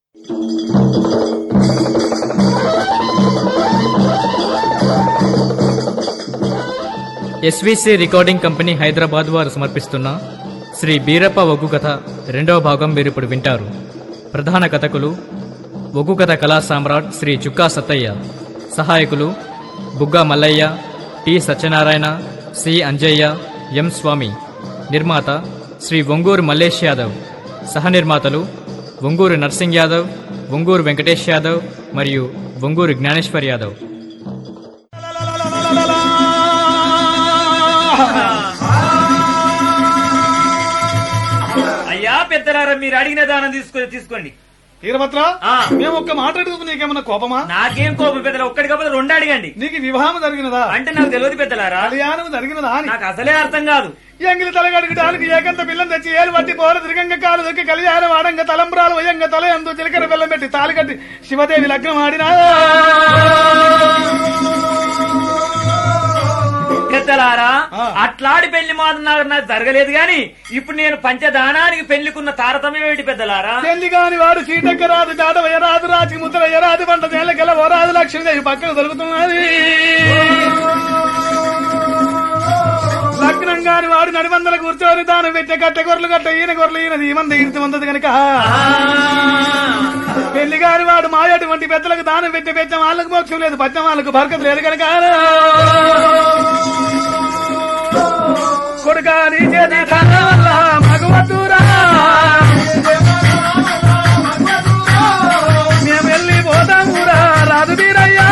SVC recording company Hyderabad వారు సమర్పిస్తున్న శ్రీ బీరప్ప ఒగ్గు కథ రెండవ భాగం మీరు ఇప్పుడు వింటారు ప్రధాన కథకులు ఒగ్గు కథ కళా సామ్రాట్ శ్రీ చుక్కా సత్తయ్య సహాయకులు Bugga Mallaiah T Satyanarayana C Anjaiah M Swamy నిర్మాత శ్రీ ఒంగూరు మల్లేష్ యాదవ్ సహనిర్మాతలు ఒంగూరు నర్సింగ్ యాదవ్ ఒంగూరు వెంకటేష్ యాదవ్ మరియు ఒంగూరు జ్ఞానేశ్వర్ యాదవ్ అయ్యా పెద్దలారా మీరు అడిగిన దానం తీసుకో తీసుకోండి వీరభద్ర ఆ. మేము ఒక్క మాట అడుగుతూ నీకేమన్నా కోపమా నాకేం కోపం పెద్దల ఒక్కడి కాకపోతే రెండు అడగండి నీకు వివాహం జరిగినదా అంటే నాకు తెలియదు పెద్దలారా కళ్యాణం జరిగినదా అని నాకు అసలే అర్థం కాదు ఎంగిలి తలగడుగుటానికి ఏకంత పిల్లని తెచ్చి ఏలు పట్టి పోర తిరగంగ కాలు దొక్కి కళ్యాణం ఆడంగ తలంబ్రాలు వయంగ తల ఎందు చిలకర బెల్లం పెట్టి తాలి కట్టి శివదేవి లగ్నం ఆడినా పెద్దలారా ఆ. అట్లాడి పెళ్లి మాత్రం నాకు నాకు జరగలేదు గాని ఇప్పుడు నేను పంచదానానికి పెళ్లికున్న తారతమ్యం ఏమిటి పెద్దలారా పెళ్లి కాని వాడు చీటక్క రాదు దాటవయ్య రాదు రాచి ముద్ర ఎరాదు పంట నేలకెళ్ళ ఓరాదు లక్ష్మీదేవి పక్కన దొరుకుతున్నది లగ్నం కాని వాడు నడిమందల కూర్చొని దానం పెట్టే కట్టె గొర్రెలు కట్ట ఈయన గొర్రెలు ఈయనది ఈ మంది ఈరితి మందది కనుక పెళ్లి కాని వాడు మాయటువంటి పెద్దలకు దానం పెట్టి పెంచం వాళ్ళకు మోక్షం లేదు పచ్చం వాళ్ళకు బరకత లేదు కనుక కొడుకా నీ చేతి ధన వల్ల మగవద్దురా మేము వెళ్ళి పోతామురా రాదు మీరయ్యా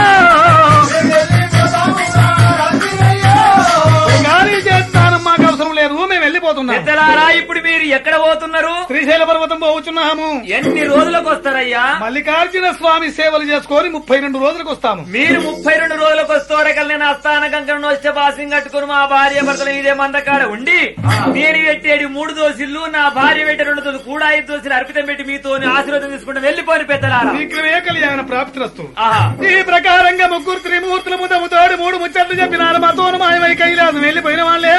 గాలి చేస్తాను మాకు అవసరం లేదు మేము వెళ్ళిపోతున్నాం పెద్దలారా ఇప్పుడు మీరు ఎక్కడ పోతున్నారు శ్రీశైల పర్వతం పోవచ్చున్నాము ఎన్ని రోజులకు వస్తారయ్యా మల్లికార్జున స్వామి సేవలు చేసుకొని ముప్పై రెండు రోజులకు వస్తాము మీరు ముప్పై రెండు రోజులకు వస్తోరకల్ నేను అస్థాన కంకణ వచ్చే బాసింగ్ కట్టుకుని మా భార్య భర్తలు ఇదే మందకాడ ఉండి నేను పెట్టేది మూడు దోసిల్లు నా భార్య పెట్టే రెండు దోసులు కూడా ఐదు దోసులు అర్పితం పెట్టి మీతో ఆశీర్వాదం తీసుకుంటే వెళ్ళిపోయి పెద్దలారా విక్రమే కళ్యాణ ప్రాప్తిరస్తు ఆహా ఈ ప్రకారంగా ముగ్గురు త్రిమూర్తుల ముద్దముతోడు మూడు ముచ్చట్లు చెప్పినారు మా తోను మాయమై కైలాసం వెళ్ళిపోయిన వాళ్ళే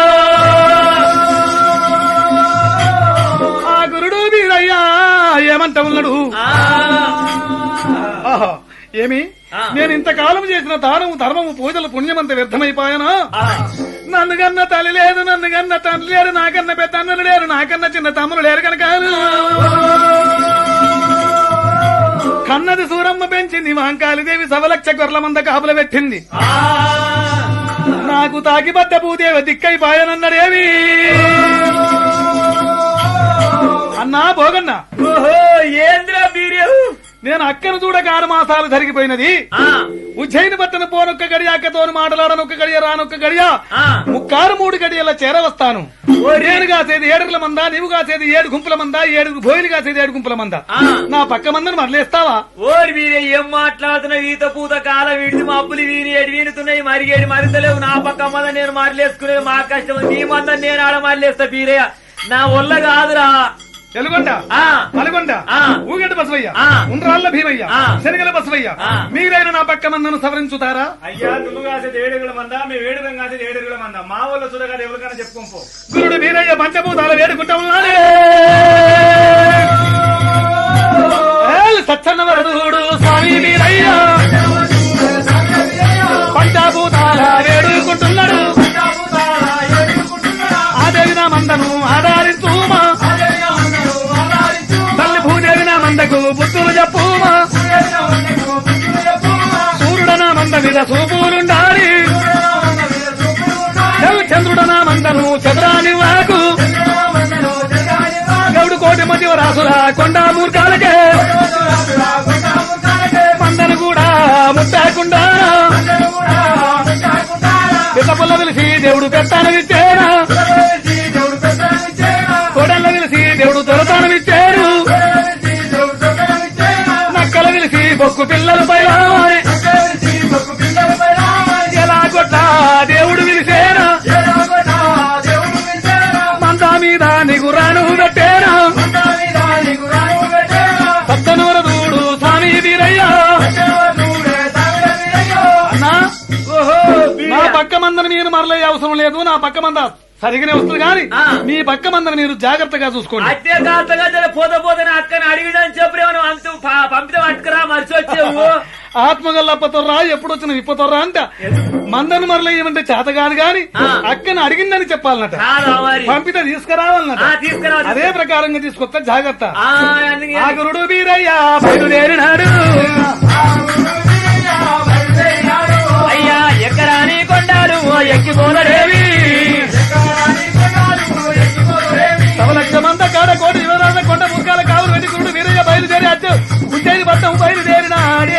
ఆ గురుడు మీరయ్యా ఏమంట ఉన్నాడు ఆ. ఆహా ఏమి ఆ. నేను ఇంతకాలం చేసిన దానము ధర్మము పూజలు పుణ్యమంత వ్యర్థమైపోయానా ఆ. నన్ను కన్న తల్లి లేదు నన్ను కన్న తండ్రి లేరు నాకన్న పెద్ద అన్నలు లేరు నాకన్న చిన్న తమ్ముడు లేరు కనుక కన్నది సూరమ్మ పెంచింది మాంకాళిదేవి సవలక్ష గొర్రెల మంద కాపుల పెట్టింది ఆ. నాకు తాకిబద్ద భూదేవి దిక్కైపాయనన్నాడేవి అన్నా భోగన్నా ఓహో ఏంద్రా వీర్యం నేను అక్కను చూడక ఆరు మాసాలు జరిగిపోయినది ఆ. ఉజ్జయిని పట్టణ పోనొక్క గడియ అక్కతోను మాటలాడనొక్క గడియ రానొక్క గడియ ఆ. ముక్కారు మూడు గడియల చేరవస్తాను నేను కాసేది ఏడుగుల మంద నీవు కాసేది ఏడు గుంపుల మంద ఏడుగురు భోయిలు కాసేది ఏడు గుంపుల మంద ఆ. నా పక్క మందని మరలేస్తావా ఓరి వీరే ఏం మాట్లాడుతున్నావు ఈత పూత కాలం విడిచి మబ్బులు వీని ఏడు వీనుతున్నాయి మరిగేడు మరింతలేవు నా పక్క మంద నేను మారలేసుకునేది మా కష్టం నీ మంద నేను ఆడ మారలేస్తా బీరయ్య నా వల్ల కాదురా ఎలుగొండ ఆ నల్గొండ ఆ. ఊగంట బసవయ్య ఆ. ఉండ్రాళ్ళ భీమయ్య ఆ. శనగల బసవయ్య ఆ. మీరైనా నా పక్క మందను సవరించుతారా అయ్యా నువ్వు కాసేది ఏడుగుల మంద మేము ఏడుగులం కాసేది ఏడుగుల మంద మా వాళ్ళ చూడగా ఎవరికైనా చెప్పుకోపో గురుడు వీరయ్య పంచభూతాల వేడుకుంటా ఉన్నాడే ఏల్ సచ్చన్న వరదుడు స్వామి వీరయ్య పంచభూతాల వేడుకుంటున్నాడు ఆదేవి నా మందను ఆధారించుమా తల్లి భూదేవి నా మందకు బుద్ధులు చెప్పుమా సూర్యుడన మంద మీద సూపులుండాలి చంద్రుడన మందను చంద్రాని వాకు గౌడు కోటి మధ్య రాసుల కొండ మూర్ఖాలకే మందను కూడా ముట్టాకుండా పిల్లపుల్ల పిలిచి దేవుడు పెత్తానం ఇచ్చారా కోడళ్ళ పిలిచి దేవుడు దొరతానం ఇచ్చారు నక్కల పిలిచి బొక్కు పిల్లల పై ఎలా కొట్ట దేవుడు పిలిచేనా మందా మీద నిగురాను పెట్టేనా సత్తనూర దూడు స్వామి వీరయ్యా అన్నా ఓహో నా పక్క మందని మీరు మరలే అవసరం లేదు నా పక్క మంద సరిగానే వస్తుంది కానీ ఆ. మీ పక్క మందని మీరు జాగ్రత్తగా చూసుకోండి అత్తే కాస్తగా జర పోత పోతని అక్కని అడిగిడని చెప్పరేమో అంత ఆత్మగల్లప్పతొర్రా ఎప్పుడు వచ్చిన విప్పతొర్రా అంట మందను మరల ఏమంటే చేత కాదు గాని ఆ. అక్కను అడిగిందని చెప్పాలన్నట కాదా మరి పంపితే తీసుకురావాలన్నట ఆ, తీసుకురా అదే ప్రకారంగా తీసుకొస్తా జాగ్రత్త ఆ, అందుకే- ఆ గురుడు బీరయ్యా బయలుదేరినాడు అయ్యా ఎక్కరాని కొండాలు ఎక్కిపోలరేవి సవలక్ష మంద కాడ కోటి యువరాజ కొండ ముక్కాల కావులు వెండి గురుడు వీరయ్య బయలుదేరి అచ్చు ఉజ్జయిని పట్టం బయలుదేరినాడే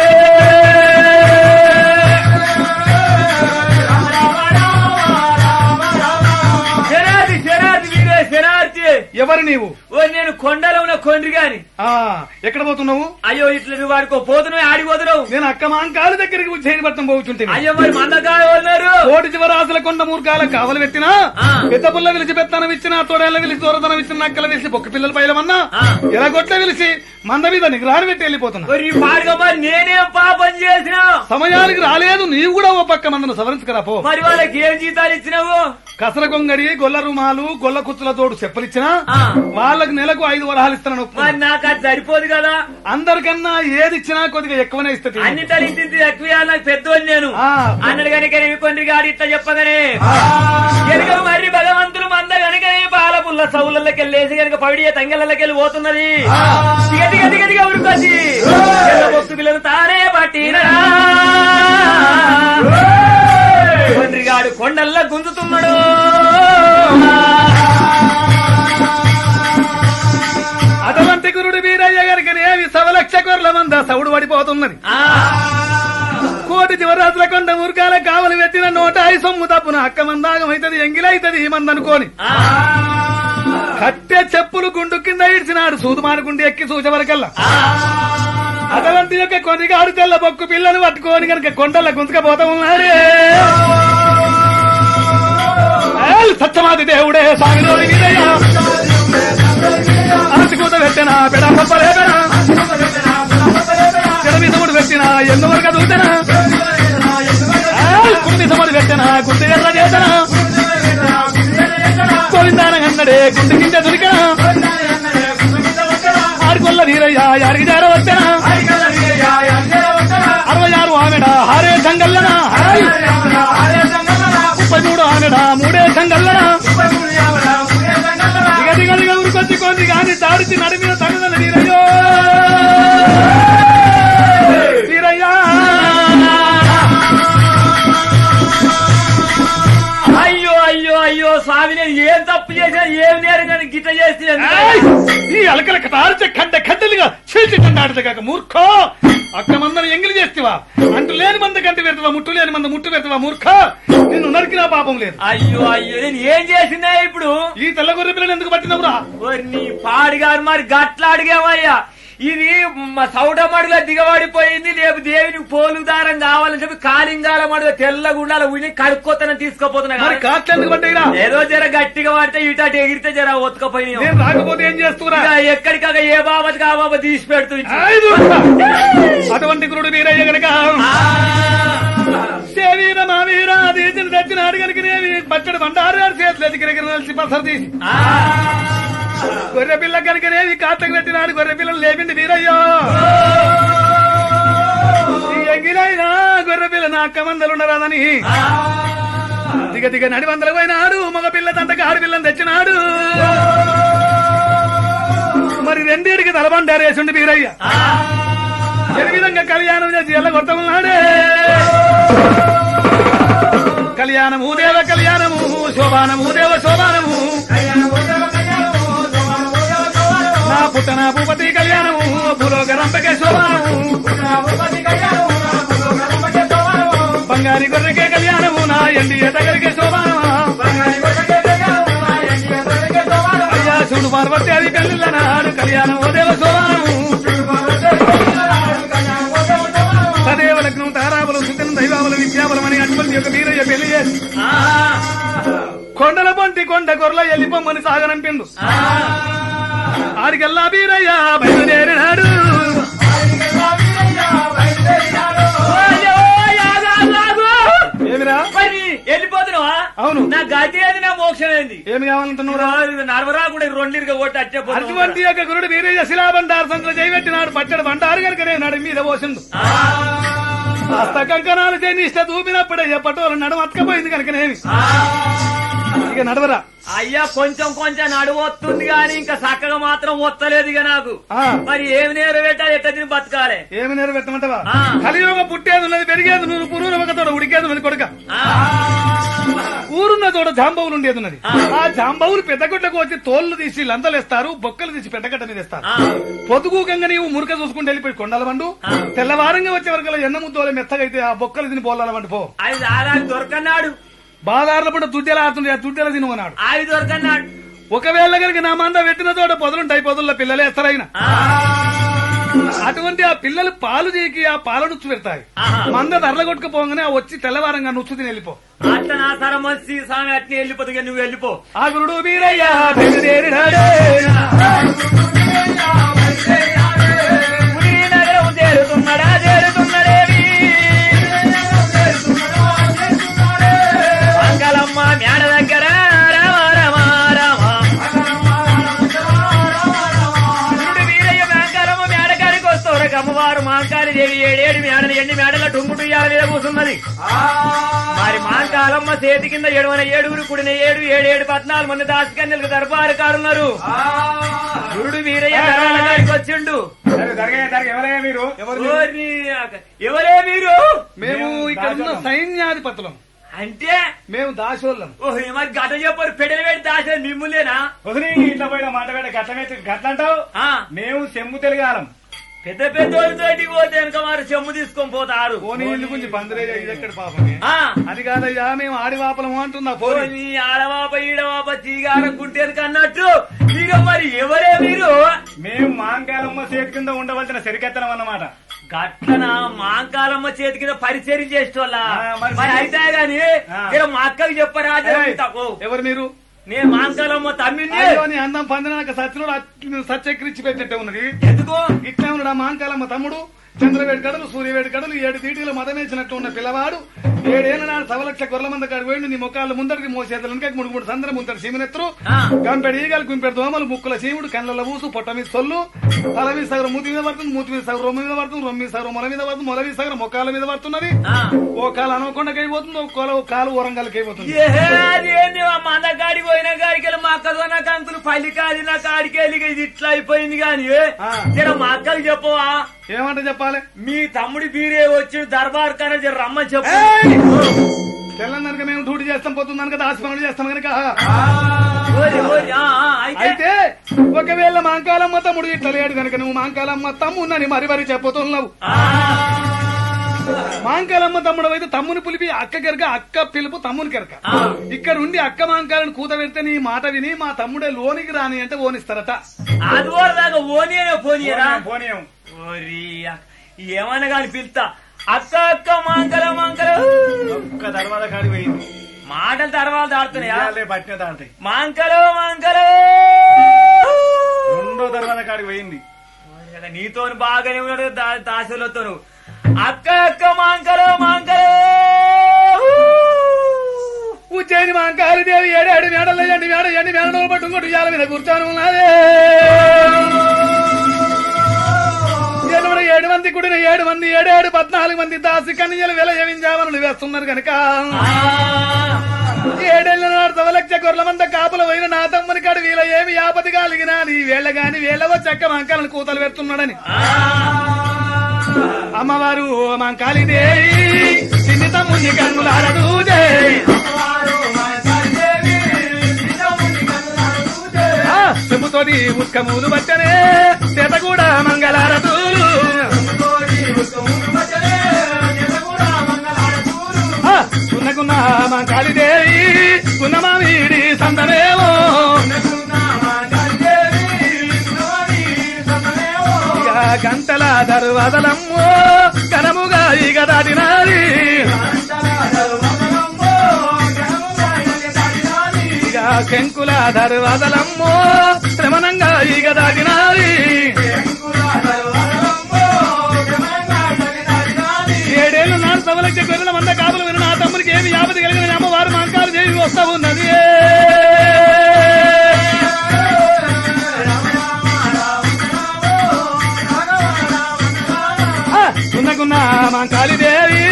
శరాది శరాది వీరే శరార్థి ఎవరు నీవు ఓ నేను కొండలో ఉన్న కొండ్రి గాని ఆ ఎక్కడ పోతున్నావు అయ్యో ఇట్లా నువ్వు వాడుకో పోతున్నావు ఆడిపోతున్నావు నేను అక్క మాంకాల దగ్గరికి ఉజ్జయిని పట్టం పోతుంటే అయ్యో మరి మందకాయ ఉన్నారు కోటి చివరాసుల కొండ మూర్ఖాల కావలు పెట్టినా ఆ. పెద్ద పుల్ల విలిచి పెత్తనం ఇచ్చిన తోడేళ్ళ విలిచి దూరదనం ఇచ్చిన నక్కల విలిచి బొక్క పిల్లల పైలమన్నా ఆ. ఎలా కొట్ల విలిచి మంద మీద నిగ్రహాన్ని పెట్టి వెళ్ళిపోతున్నా మరి పాడుగా మరి నేనేం పాపం చేసినా సమయానికి రాలేదు నీవు కూడా ఓ పక్క మందను సవరించుకురా పో మరి వాళ్ళకి ఏం జీతాలు ఇచ్చినావు కసర గొంగడి గొల్ల రుమాలు గొల్ల కుచ్చుల తోడు చెప్పలిచ్చినా ఆ. వాళ్ళకు నెలకు ఐదు వరహాలు ఇస్తున్నాను మరి నాకు అది సరిపోదు కదా అందరికన్నా ఏది ఇచ్చినా కొద్దిగా ఎక్కువనే ఇస్తుంది అన్ని తలించింది ఎక్కువ నాకు పెద్దోళ్ళు నేను ఆ. అన్నాడు కనుక నేను కొన్ని గాడి ఇట్లా చెప్పగానే కనుక మరి భగవంతుడు మంద కనుక పాల పుల్ల సౌలకి వెళ్ళేసి కనుక పవిడియ తంగళ్ళకి వెళ్ళి పోతున్నది దిగ దిగ దిగ దిగ ఉరుకొచ్చి బొత్తు పిల్లలు తానే పట్టిన గాడు కొండల్లా గుంజుతున్నాడు అటువంటి గురుడు వీరయ్య గారికి ఏమి సవలక్ష కొర్ల మంద సౌడు పడిపోతున్నది ఆ, కోటి చివరాజుల కొండ మురుగాల కావలి పెట్టిన నోట ఐ సొమ్ము తప్పున అక్క మందాగం అవుతుంది ఎంగిలైతది ఈ మందనుకోని ఆ, కట్టె చెప్పులు గుండు కింద ఇడిచినాడు సూదుమానుకుండి ఎక్కి చూచవరకల్లా ఆ. అటువంటి యొక్క కొనిగాడు తెల్ల బొక్కు పిల్లను పట్టుకొని కనుక కొండల గుంజకపోతా ఉన్నాడే ఏల్ సత్యమాది దేవుడే సాగినోడి వీరయ్య ఆతికూత పెట్టిన పెడ పప్పలేపెన చెడమిసముడు పెట్టిన ఎందువరకు దూతన కుండిసముడు పెట్టిన గుండె ఎర్ర చేతన గోవిందాన అన్నడే గుండె కింద దురికన ఆడుకొల్ల వీరయ్య యారికి జార వచ్చన అరవై ఆరు ఆమెడ హారే సంగల్లన ముప్పై మూడు ఆమెడ మూడే సంగల్లన దిగ దిగ దిగ ఉరికొచ్చి కొంది కానీ దాడిచి నడిమిన తగదల వీరయ్యో వీరయ్యా అయ్యో అయ్యో అయ్యో స్వామి నేను ఏం తప్పు చేసినా ఏం నేరం కానీ గిట్ట చేస్తే ఏయ్! ఈ అలకల కటార్చే ఖడ్డ ఖడ్డలుగా చీల్చి తండాడదగాక మూర్ఖో అక్క మందను ఎంగిలి చేస్తావా అంటు లేని మంద కంటి పెడతావా ముట్టు లేని మంద ముట్టు పెడతావా మూర్ఖ నిన్ను నరికినా పాపం లేదు అయ్యో అయ్యో నేను ఏం చేసినా ఇప్పుడు ఈ తెల్ల గొర్రె పిల్లని ఎందుకు పట్టినవురా ఓరి నీ పాడిగారు మరి గట్ల అడిగామయ్యా ఇది మా సౌడ మడుగా దిగబడిపోయింది రేపు దేవునికి పోలు దారం కావాలని చెప్పి కాలింగాల మడుగా తెల్ల గుండాల ఉని కడుక్కోతన తీసుకుపోతున్నా మరి కాట్లు ఎందుకు పట్టాయిరా ఏదో జర గట్టిగా పడితే ఇటు అటు ఎగిరితే జర ఒత్తుకపోయినా నేను రాకపోతే ఏం చేస్తురా ఎక్కడికాక ఏ బాబతికి ఆ బాబా తీసి పెడుతూ ఏయ్ మూర్ఖ! అటువంటి గురుడు వీరయ్య గనక శరీర మా వీర తీసిన తెచ్చినాడు కనుక నేవి పచ్చడి బండారు గారు చేతులు ఎదిగిరిగిరి నలిసి పసరు తీసి గొర్రె పిల్ల కనుక నేవి కాతకు పెట్టినాడు గొర్రె పిల్లలు లేపిండి వీరయ్యో ఈ ఎంగిలైనా గొర్రె పిల్ల నా అక్క మందలున్నరాదని దిగ దిగ నడి వందలు పోయినాడు మగ పిల్ల తంతకి ఆడు పిల్లని తెచ్చినాడు మరి రెండేడికి తలబండారేసుండి వీరయ్య ఏ విధంగా కళ్యాణం చేసి ఎల్లగొట్ట ఉన్నాడే కళ్యాణము దేవ కళ్యాణము శోభానము దేవ శోభానము నా పుట్టన భూపతి కళ్యాణము భూలోక రంపకే శోభానము బంగారి గొర్రెకే కళ్యాణము నా ఎండి ఎతగరికే శోభానమా అయ్యా చూడు పార్వతి అది కళ్ళ నాడు కళ్యాణం ఓ దేవ శోభానము సదేవ లగ్నం తారాబలం సుతం దైవాబలం విద్యాబలం అని అటువంటి యొక్క వీరయ్య పెళ్లి చేసి కొండల పొంటి కొండ కొరల ఎల్లిపోమ్మని సాగనంపిండు ఆడికెల్లా వీరయ్య బయలుదేరినాడు ఏమిరా మరి వెళ్ళిపోతున్నావా అవును. నా గతి ఏది నా మోక్షం ఏంది ఏమి కావాలంటున్నావురా నడవరా కూడా రెండిరుగా కొట్టి అట్టే పోతున్నావు. అటువంటి యొక్క గురుడు వీరయ్య శిలాబండారు సంతలో చేయబెట్టినాడు పచ్చడి బండారు కనుక నేను నడి మీద పోసిండు హస్త కంకణాలు చేయని ఇష్ట దూపినప్పుడే పట్టువలు నడుమ అతకపోయింది కనుకనేమి ఇక నడవరా అయ్యా కొంచెం కొంచెం నడువొస్తుంది గాని ఇంకా చక్కగా మాత్రం వత్తలేదు ఇక నాకు ఆ. మరి ఏమి నేరు పెట్టాలి ఎట్ట తిని బతకాలి ఏమి నెరవేర్తమంటావా ఆ. కలియుగ పుట్టేది ఉన్నది పెరిగేది నువ్వు పురుగు ఒక తోడ ఉడికేది ఉన్నది కొడుక ఆ, ఊరున్న తోడ జాంబవులు ఉండేది ఉన్నది ఆ. ఆ జాంబవులు పెద్దగుడ్లకు వచ్చి తోళ్లు తీసి లందలేస్తారు బొక్కలు తీసి పెద్దగడ్డ మీద వేస్తారు ఆ, పొదుగుకంగా నీవు మురక చూసుకుంటూ వెళ్ళిపోయి కొండల వండు ఆ. తెల్లవారంగా వచ్చే వరకు ఎన్న ముద్దోలే మెత్తగా అయితే ఆ బొక్కలు తిని బోలాల వండు పో అవి దాదాపు దొరకన్నాడు బాదారుల పూట దుడ్డెలా ఆడుతుండే ఆ దుడ్డెల తినమన్నాడు అవి దొరకన్నాడు ఒకవేళ కనుక నా మంద పెట్టిన తోట పొదలుంటాయి పొదల్లో పిల్లలే ఎత్తరైన ఆ, అటువంటి ఆ పిల్లలు పాలు చేకి ఆ పాల నుచ్చు పెడతాయి ఆహా. మంద ధరల కొట్టుకుపోగానే ఆ వచ్చి తెల్లవారంగా నుచ్చు తిని వెళ్ళిపో అట్ట నా సరం వచ్చి స్వామి అట్నే వెళ్ళిపోతుంది ఇక నువ్వు వెళ్ళిపో ఆ గురుడు వీరయ్య బయలుదేరినాడే. పులి నగరం చేరుతున్నాడా చేరుతున్నాడేమి మంగళమ్మ మేడ దగ్గర రామ రామ రామ పురుడు వీరయ్య మేంకారమ్మ మేడకాడికి వస్తారు అమ్మవారు మాంకాళి దేవి ఏడేడు మేడలు ఎండి మేడల టుంగుటు ఇయ్యాల మీద కూర్చున్నది మరి మాంకాలమ్మ చేతి కింద ఏడువన ఏడుగురు కుడిన ఏడు ఏడేడు పద్నాలుగు మంది దాసికన్యలకు దర్బారు కాడున్నారు గురుడు వీరయ్య కాడికి వచ్చిండు సరే, జరగయ్య, జరగ, ఎవరయ్యా మీరు ఓర్ని అక- ఎవరే మీరు మేము ఇక్కడ ఉన్న దాసోళ్ళం. సైన్యాధిపతులం అంటే మేము దాసోళ్ళం ఓహ్ మరి గట చెప్పారు పెడలు పెట్టి దాచిన మిమ్ములేనా వదిలి ఇంట్లో పోయిన మాట పెడ గట్ల గట్ల అంటావు ఆ, మేము సెమ్ము తెలుగాలం పెద్ద పెద్దోళ్ళతోటి పోతే వెనక వారు చెమ్ము తీసుకొని పోతారు పోనీ ఇల్లు గురించి పందిరేయ ఇది ఎక్కడ పాపమే ఆ, అది కాదయ్యా మేము ఆడివాపలము అంటున్నా ఓ పోనీ నీ ఆడవాప ఈడవాప చీగారకుంటేందుకు అన్నట్టు మీరు మరి ఎవరే మీరు మేము మాంకాలమ్మ చేతి కింద ఉండవలసిన సరికెత్తనం అన్నమాట గట్లన మాంకాలమ్మ చేతి కింద పరిచయం చేసేటోళ్ళ ఆ, మరి మరి అయితే గాని ఆ. జర మా అక్కకి చెప్పరా ఏయ్. తక్కువ ఎవరు మీరు నేను మాంకాలమ్మ తమ్మిని అయ్యో నీ అందం పందినాక సత్యనుడు సత్యక్రిచ్చి పెట్టినట్టే ఉన్నది ఎందుకు ఇట్లా ఉన్నాడు ఆ మాంకాలమ్మ తమ్ముడు చంద్రవేడి కడలు సూర్యవేడి కడలు ఏడు తీటీలు మదమేసినట్టు ఉన్న పిల్లవాడు ఏడేళ్ల నాడు సవలక్ష గొర్రెల మంద కాడు పోయిండు నీ ముఖాలు ముందరికి మోసేతలు వెనక మూడు మూడు సందర ముందర సీమినెత్తురు ఆ. గంపెడి ఈగలు గుంపెడు దోమలు ముక్కుల చీముడు కళ్ళల ఊసు పొట్ట మీద సొల్లు తల మీద సగరం మూతి మీద పడుతుంది మూతి మీద సగరం రొమ్ము మీద పడుతుంది రొమ్ము మీద సగరం మొల మీద పడుతుంది మొల మీద సగరం మొక్కల మీద పడుతున్నది ఆ. ఓ కాలు అనవకొండకి అయిపోతుంది ఒక కాలు ఒక కాలు ఓరంగాలకి అయిపోతుంది ఏహే, అదేంది ఆ మంద కాడికి పోయిన కాడికి వెళ్ళి మా అక్కతో నా కంకులు పల్లి కాది నా కాడికి వెళ్ళి ఇది ఇట్లా అయిపోయింది కాని ఆ. జర మా అక్కకి చెప్పవా ఏమంట చెప్పాలి మీ తమ్ముడి బీరే వచ్చి దర్బార్ కన్నా జర రమ్మని చెప్పు ఏయ్! తెల్లందనక మేము డ్యూటీ చేస్తాం పోతుందని కదా ఆశ పనులు చేస్తాం కనుక ఓరి, ఓరి, ఆ, ఆ, అయితే అయితే ఒకవేళ మాంకాలమ్మ తమ్ముడు ఇట్లా లేడు కనుక నువ్వు మాంకాలమ్మ తమ్ముందని మరి మరి చెప్పుతున్నావు ఆ, మాంకాలమ్మ తమ్ముడు అయితే తమ్ముని పిలిపి అక్క కెరక అక్క పిలుపు తమ్ముని కెరక ఆ. ఇక్కడ ఉండి అక్క మాంకాలను కూత పెడితే నీ మాట విని మా తమ్ముడే లోనికి రాని అంటే ఓనిస్తారట అది వరదాకా ఓనియనే పోనీయరా పోనీయం ఓరి అక్క, ఏమన్నా కానీ పిలుస్తా అక్క అక్క మాంకల మాంకల ఒక్క తర్వాత కాడి పోయింది మాటల తర్వాత ఆడుతున్నాయా ఇవాళే పట్టిన దాంతాయి మాంకలో మాంకలో రెండో తర్వాత కాడికి పోయింది నీతోని బాగానే ఉన్నాడు దా- దాసులతో అక్క అక్క మాంకలో మాంకలో ఉజ్జయిని మాంకాలి దేవి ఏడాడు మేడల్లో ఎండి మేడ ఎండి మేడలో పట్టుకుంటూ ఇవాళ మీద కూర్చొని ఉన్నదే ఎనభై ఏడు మంది కుడిన ఏడు మంది ఏడేడు పద్నాలుగు మంది దాసి కన్యలు వెల ఏమించామని వేస్తున్నారు కనుక ఏడేళ్ల నాడు సవలక్ష గొర్రెల మంద కాపుల పోయిన నా తమ్ముని కాడు వీళ్ళ ఏమి ఆపతి కలిగినా నీ వేళ్ళ గాని వేళ్ళవో చక్క మంకాలను కూతలు పెడుతున్నాడని అమ్మవారు మంకాలిదేవి చిన్ని తమ్ముని కన్నులారదూదే ఆ, చెంబుతోటి ఉత్కమూలు బట్టనే చేత కూడా మంగళారతూలు ఆ, కున్నకున్న మంకాలిదేవి కున్న మామిడి సందమేమో ఇక గంటల దర్వాదలమ్మో కనముగా ఇక దాటినాది ఇక శంకుల దర్వాదలమ్మో శ్రమణంగా ఇక దాటినాది ఏడేళ్ల నాడు సభలకి గొర్రెల మంద కాపులు విన్న నా తమ్ముడికి ఏమి యాపతి కలిగిన అమ్మవారు మంకాలు చేసి వస్తా ఉన్నది ఆ, ఉన్నకున్న మంకాళి దేవి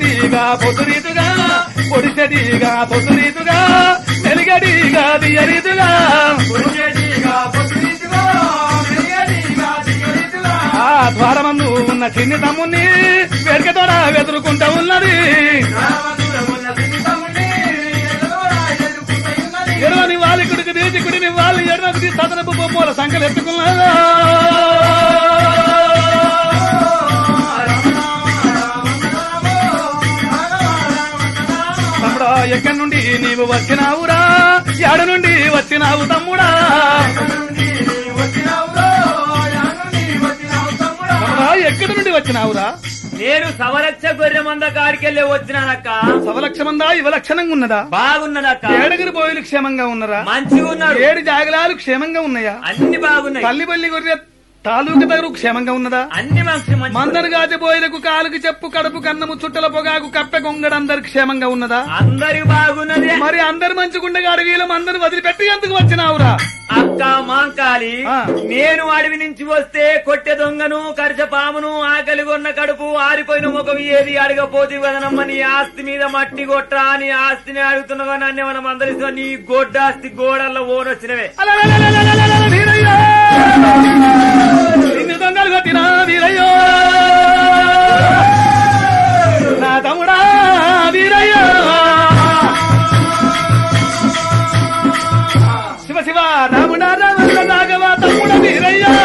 మెలిగడిగా పొదురీతుగా పొడిచెడిగా పొదురీతుగా మెలిగడిగా దియరీతుగా ఆ ద్వారమందు ఉన్న చిన్ని తమ్ముని వెనుకతోడ వెతురుకుంటా ఉన్నది ఎడవని వాళ్ళ కుడికి తీసి కుడిని వాళ్ళు ఎడవకి సదనపు బొమ్మల సంఖ్యలు ఎత్తుకున్నారా తమ్ముడా ఎక్కడి నుండి నీవు వచ్చినావురా ఎడ నుండి వచ్చినావు తమ్ముడా తమ్ముడా ఎక్కడి నుండి వచ్చినావురా నేను సవరక్ష గొర్రె మంద కాడికెళ్ళి వచ్చినానక్క సవలక్షమందా ఇవలక్షణంగా ఉన్నదా బాగున్నదక్క ఏడుగురు బోయిలు క్షేమంగా ఉన్నరా మంచిగా ఉన్నాడు ఏడు జాగలాలు క్షేమంగా ఉన్నాయా అన్ని బాగున్నాయి తల్లి బల్లి గొర్రె తాలూకు దగ్గర క్షేమంగా ఉన్నదా అన్ని మంచి మంచి మందరు గాజి బోయిలకు కాలుకి చెప్పు కడుపు కన్నము చుట్టల పొగాకు కప్పె కొంగడు అందరు క్షేమంగా ఉన్నదా అందరి బాగున్నది మరి అందరు మంచిగుండగా అడవిలో అందరు వదిలిపెట్టి ఎందుకు వచ్చినావురా అక్క మాంకాలి ఆ. నేను అడవి నుంచి వస్తే కొట్టె దొంగను కరిచ పామును ఆకలి కొన్న కడుపు ఆరిపోయిన ముఖం ఏది అడగపోతే వదనమ్మ నీ ఆస్తి మీద మట్టి కొట్రా నీ ఆస్తిని అడుగుతున్నావా నన్ను మనం అందరితో నీ గొడ్డాస్తి గోడల్లో ఓనొచ్చినవే అలలలలలలలల వీరయ్యో! నిన్ను దొంగలు కొట్టినా వీరయ్యో నా తమ్ముడా వీరయ్యో శివ శివ రాముడా రాముడ నాగవ తమ్ముడ వీరయ్యో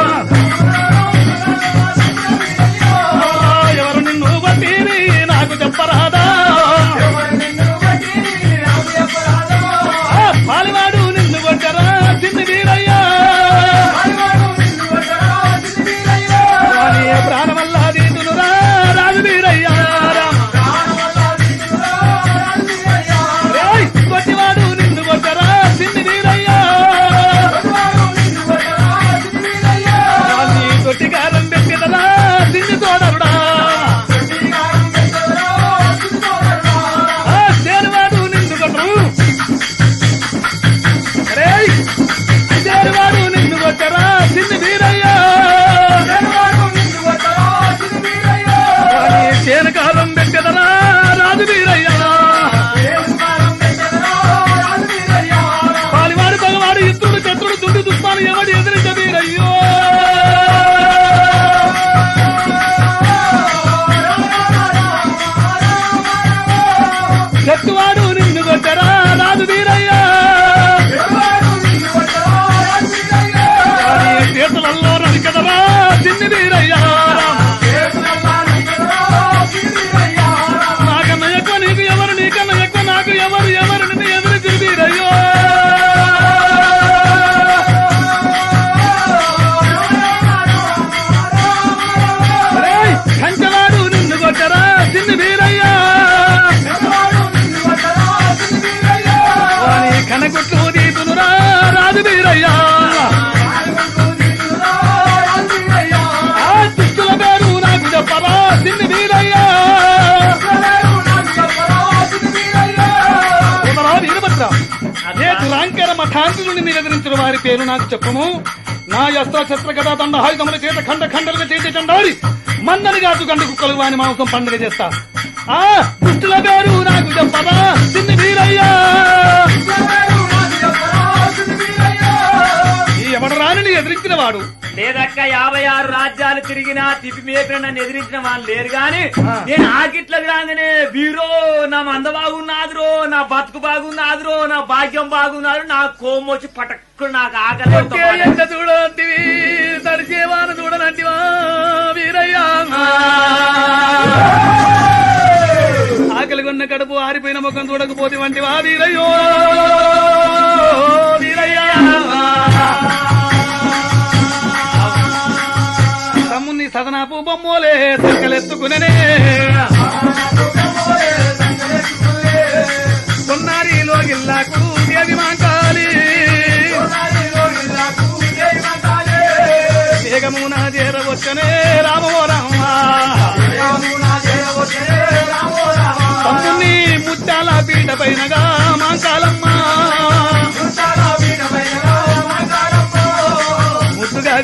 ఎవరు నిన్ను కొట్టిరి నాకు చెప్పరాదా ఆ, పాలివాడు నిన్ను కొట్టరా చిన్ని వీరయ్యా వాని ప్రాణమల్లా దీతునురా రాజు వీరయ్యా ఏయ్, కొట్టివాడు నిన్ను కొట్టరా చిన్ని వీరయ్యా వాని కొట్టిగారం పెట్టినరా చిన్ని తోడరుడా ఆ, చేరువాడు నిన్ను కొట్టరు రేయ్ చేరువాడు నిన్ను కొట్టరా చిన్ని వీరయ్యా వాని చేనుకాలం పెట్టెదరా రాజు వీరయ్యా పాలివాడు పగవాడు ఇత్రుడు చత్రుడు దుడ్డు దుష్పాలు ఎవడు ఎదిరించ వీరయ్యో చెట్టువాడు నిన్ను కొట్టరా రాజు వీరయ్యా వాని చేతులలో నరికెదరా చిన్ని వీరయ్యా నాకన్నా ఎక్కువ నీకు ఎవరు నీకన్నా ఎక్కువ నాకు ఎవరు ఎవరు నిన్ను ఎదురు తిరిగిరయ్యో కంచవాడు నిన్ను కొట్టరా చిన్ని వీరయ్యా వాని కనకుట్లు దీపునురా రాజు వీరయ్యా ఆ దుస్తుల పేరు నాకు చెప్పరా చిన్ని వీరయ్యా ఎవరా వీరభద్ర అదే దురాంకర మఠాంతుని మీరు ఎదిరించిన వారి పేరు నాకు చెప్పము నా యస్త్ర శస్త్ర గదా దండ హాయుధముల చేత ఖండ ఖండలుగా చేతి చండాలి మందని గాజు గండు కుక్కలు వాని మాంసం పండుగ చేస్తా ఆ దుష్టుల పేరు నాకు చెప్పరా చిన్ని వీరయ్యా ఈ ఎవడు రాని ఎదిరించిన వాడు లేదక్క యాభై ఆరు రాజ్యాలు తిరిగినా తిప్పి మేపిన నన్ను ఎదిరించిన వాళ్ళు లేరు గాని ఆ. నేను ఆకిట్లకు రాగానే బీరో నా మంద బాగున్నాదురో నా బతుకు బాగున్నాదురో నా భాగ్యం బాగున్నారు నా కోపం వచ్చి పటక్కు నాకు ఆకలి ఒక ఒకే మాట. ఎండ చూడంటివి తడిచేవాన చూడనంటివా వీరయ్యా ఆకలి కొన్న కడుపు ఆరిపోయిన ముఖం చూడకపోతే వంటివా వీరయ్యో వీరయ్యా తమ్ముని సదనాపు బొమ్మోలే సంకలెత్తుకునే కొన్నారిలో గిల్లాకు దేవి మాంకాలి వేగమున చేరవచ్చనే రామో రామ తమ్ముని ముత్యాల పీట పైనగా మాంకాలమ్మ ముద్దుగా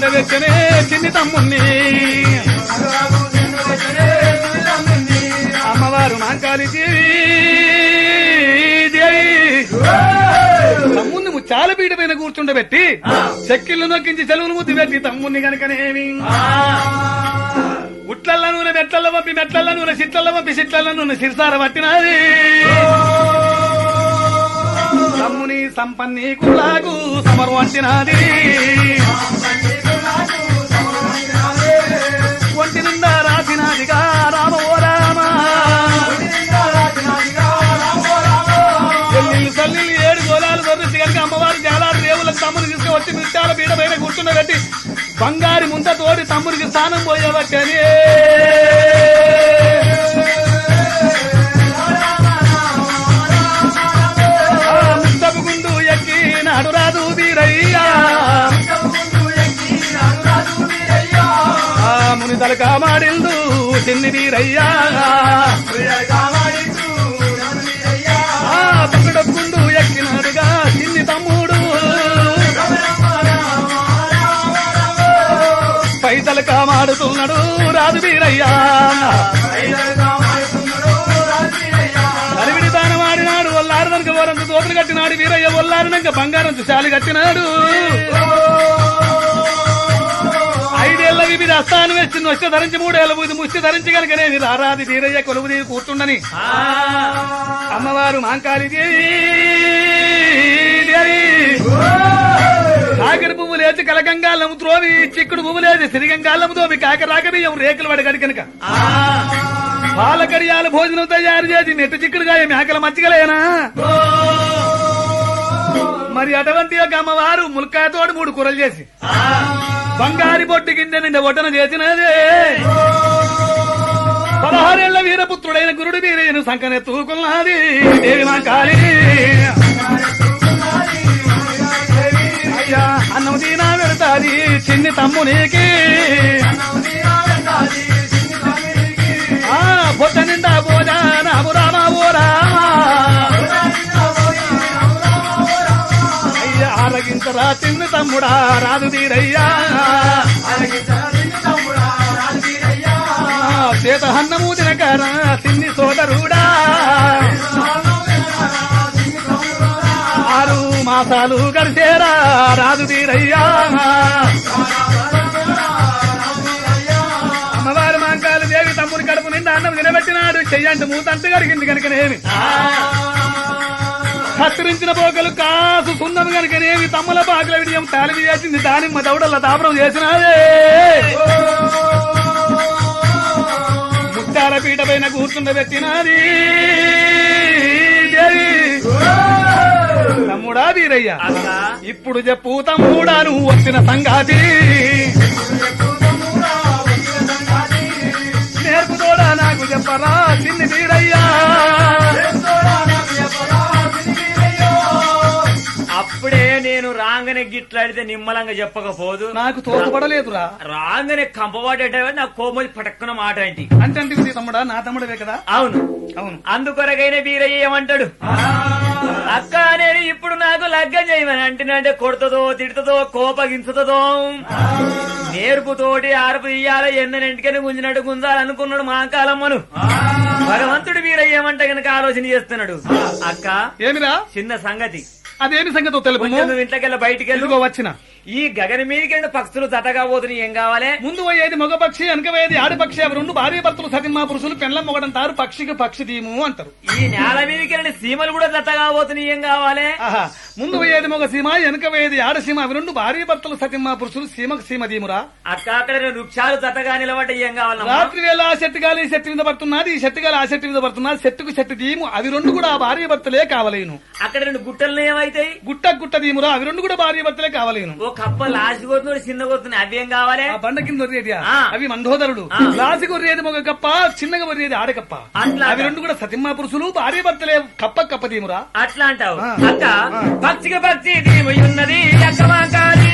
కూర్చుండవచ్చనే చిన్ని తమ్ముణ్ణి ఆ చాలపీట పైన కూర్చుండబెట్టి చెక్కిళ్ళు నొక్కించి చెలువులు ముద్దు పెట్టి తమ్ముని కనుకనేమి ఉట్లల్ల నూనె మెట్లల్ల పంపి మెట్లల్ల నూనె సిట్లల్ల పంపి సిట్లల్ల నూనె సిరిసార పట్టినది తమ్ముని సంపన్ని కులాకు సమరు అంటినది ఒంటి నిండా రాసినదిగా రామ ఓ రామ ఎల్లిళ్ళు సల్లిళ్ళు ఏడు గోళాలు దొరికి కనుక అమ్మవారు జాలారు దేవుళ్ళకి తమ్ముని తీసుకువచ్చి మిట్టాల పీడ పైన కూర్చుండబెట్టి బంగారి ముంత తోడి తమ్ముడికి స్నానం పోయేవచ్చని ముద్దపుకుంటూ ఎక్కి నాడు రాదు వీరయ్యా ఆ ముని తలక మాడిల్దు చిన్ని వీరయ్యా ఆ పక్కడొక్కుండు ఎక్కినాడుగా చిన్ని తమ్ముడు పైతల కామాడుతున్నాడు రాజు వీరయ్యా అలివిడి దానం ఆడినాడు ఒల్లారదనక వరంత దోతులు కట్టినాడు వీరయ్య ఒల్లారినాక బంగారం చాలి కట్టినాడు ఐదేళ్ల వివిధ అస్థానం వేసి నొచ్చి ధరించి మూడేళ్ల బుద్ధి ముష్టి ధరించి కనుకనే రారాది వీరయ్య కొలువు తీరి కూర్చుండని అమ్మవారు మాంకాళి దేవి దేవి. కాకర పువ్వు లేచి కలగంగాలము త్రోవి చిక్కుడు పువ్వు లేచి సిరిగంగాలము తోవి కాకర రాకబియ్యం రేకులు పడి కనుక పాలకడియాల భోజనం తయారు చేసి నెట్టు చిక్కుడుగా మేకల మచ్చికలేనా మరి అటువంటి యొక్క అమ్మవారు ములకాయతోటి మూడు కూరలు చేసి బంగారి బొట్టు కింద నిండా ఒటన చేసినదే పదహారేళ్ల వీరపుత్రుడైన గురుడు వీరయ్యను సంకనెత్తుకున్నది దేవి మా కాళీ అయ్యా అన్నం దీనా పెడతాది చిన్ని తమ్మునికి ఆ పొట్ట నిండా పోజా రాము రామా ఓ రామా అయ్యా ఆరగించరా చిన్ని తమ్ముడా రాదు తీరయ్యా చేత హన్నము తినకర తిన్ని సోదరుడా ఆరు మాసాలు గడిచేరా రాజు తీరయ్యా అమ్మవారు మాంకాలు దేవి తమ్ముని కడుపు నిండా అన్నం నిలబెట్టినాడు చెయ్యంటి మూతంటు కరిగింది కనుకనేమి కత్తిరించిన పోకలు కాసు సున్నం కనుకనేమి తమ్ముల పాకల విడియం తాలిమి చేసింది దానిమ్మ దౌడల్ల దాపరం చేసినాదే ముత్తాల పీట పైన కూర్చుండబెట్టినది దేవి తమ్ముడా వీరయ్య ఇప్పుడు చెప్పు తమ్ముడా నువ్వు వచ్చిన సంగాతి నేర్పుతోడా నాకు చెప్పరా చిన్ని వీరయ్యా అప్పుడే నేను రాంగనే గిట్లాడితే నిమ్మలంగా చెప్పకపోదు నాకు తోకపడలేదురా రాంగనే కంపవాడేట నాకు కోమలి పటక్కున మాట ఏంటి అంటే ఇది తమ్ముడా నా తమ్ముడవే కదా అవును అవును అందుకొరకైన వీరయ్య ఏమంటాడు అక్క నేను ఇప్పుడు నాకు లగ్గం చేయమని అంటున్నాంటే కొడుతుందో తిడుతుందో కోపగించుతుందో నేర్పుతోటి ఆర్పు ఇయ్యాల ఎన్నెంటికని గుంజినట్టు గుంజాలనుకున్నాడు మా కాలమ్మను భగవంతుడు వీరయ్య ఏమంట గనక ఆలోచన చేస్తున్నాడు అక్క ఏమిరా చిన్న సంగతి అదేమి సంగతో తెలుపు కొంచెం నువ్వు ఇంట్లోకెళ్ళ బయటికి ఎదుగో వచ్చిన ఈ గగన మీదకి పక్షులు జతగా పోతున్నాయి ఏం కావాలి ముందు పోయేది మగ పక్షి వెనక పోయేది ఆడపక్షి అవి రెండు భార్య భర్తలు సతిమా పురుషులు పెండ్లం మొగడంటారు పక్షికి పక్షి దీము అంటారు ఈ నేల మీదకి సీమలు కూడా జతగా పోతున్నాయి ఏం కావాలి ఆహా ముందు పోయేది మగ సీమ వెనక పోయేది ఆడసీమ అవి రెండు భార్య భర్తలు సతిమా పురుషులు సీమకు సీమ దీమురా అక్క అక్కడ రెండు వృక్షాలు జతగా నిలబడ్డ ఏం కావాలమ్మా రాత్రి వేళ ఆ చెట్టు గాలి ఈ చెట్టు మీద పడుతున్నది ఈ చెట్టు గాలి ఆ చెట్టు మీద పడుతున్నది చెట్టుకు చెట్టు దీము అవి రెండు కూడా ఆ భార్య భర్తలే కావలేను అక్కడ రెండు గుట్టలు ఏమైతాయి గుట్ట గుట్ట దీమురా అవి రెండు కూడా భార్య భర్తలే కావలేను ఓ కప్ప లాసి కొడుతున్నాడు చిన్న కొడుతున్నాడు అవి ఏం కావాలి ఆ బండ కింద వరియేది ఆ. అవి మండోదరుడు ఆ. లాసి కొరియేది మగ కప్ప చిన్నగా వరియేది ఆడకప్ప అట్లా. అవి రెండు కూడా సతిమా పురుషులు భార్య భర్తలే కప్ప కప్ప దీమురా అట్లా అంటావు ఆ. అక్క ఆ. పక్షికి పక్షి దీవి ఉన్నది అక్క మాంకాలి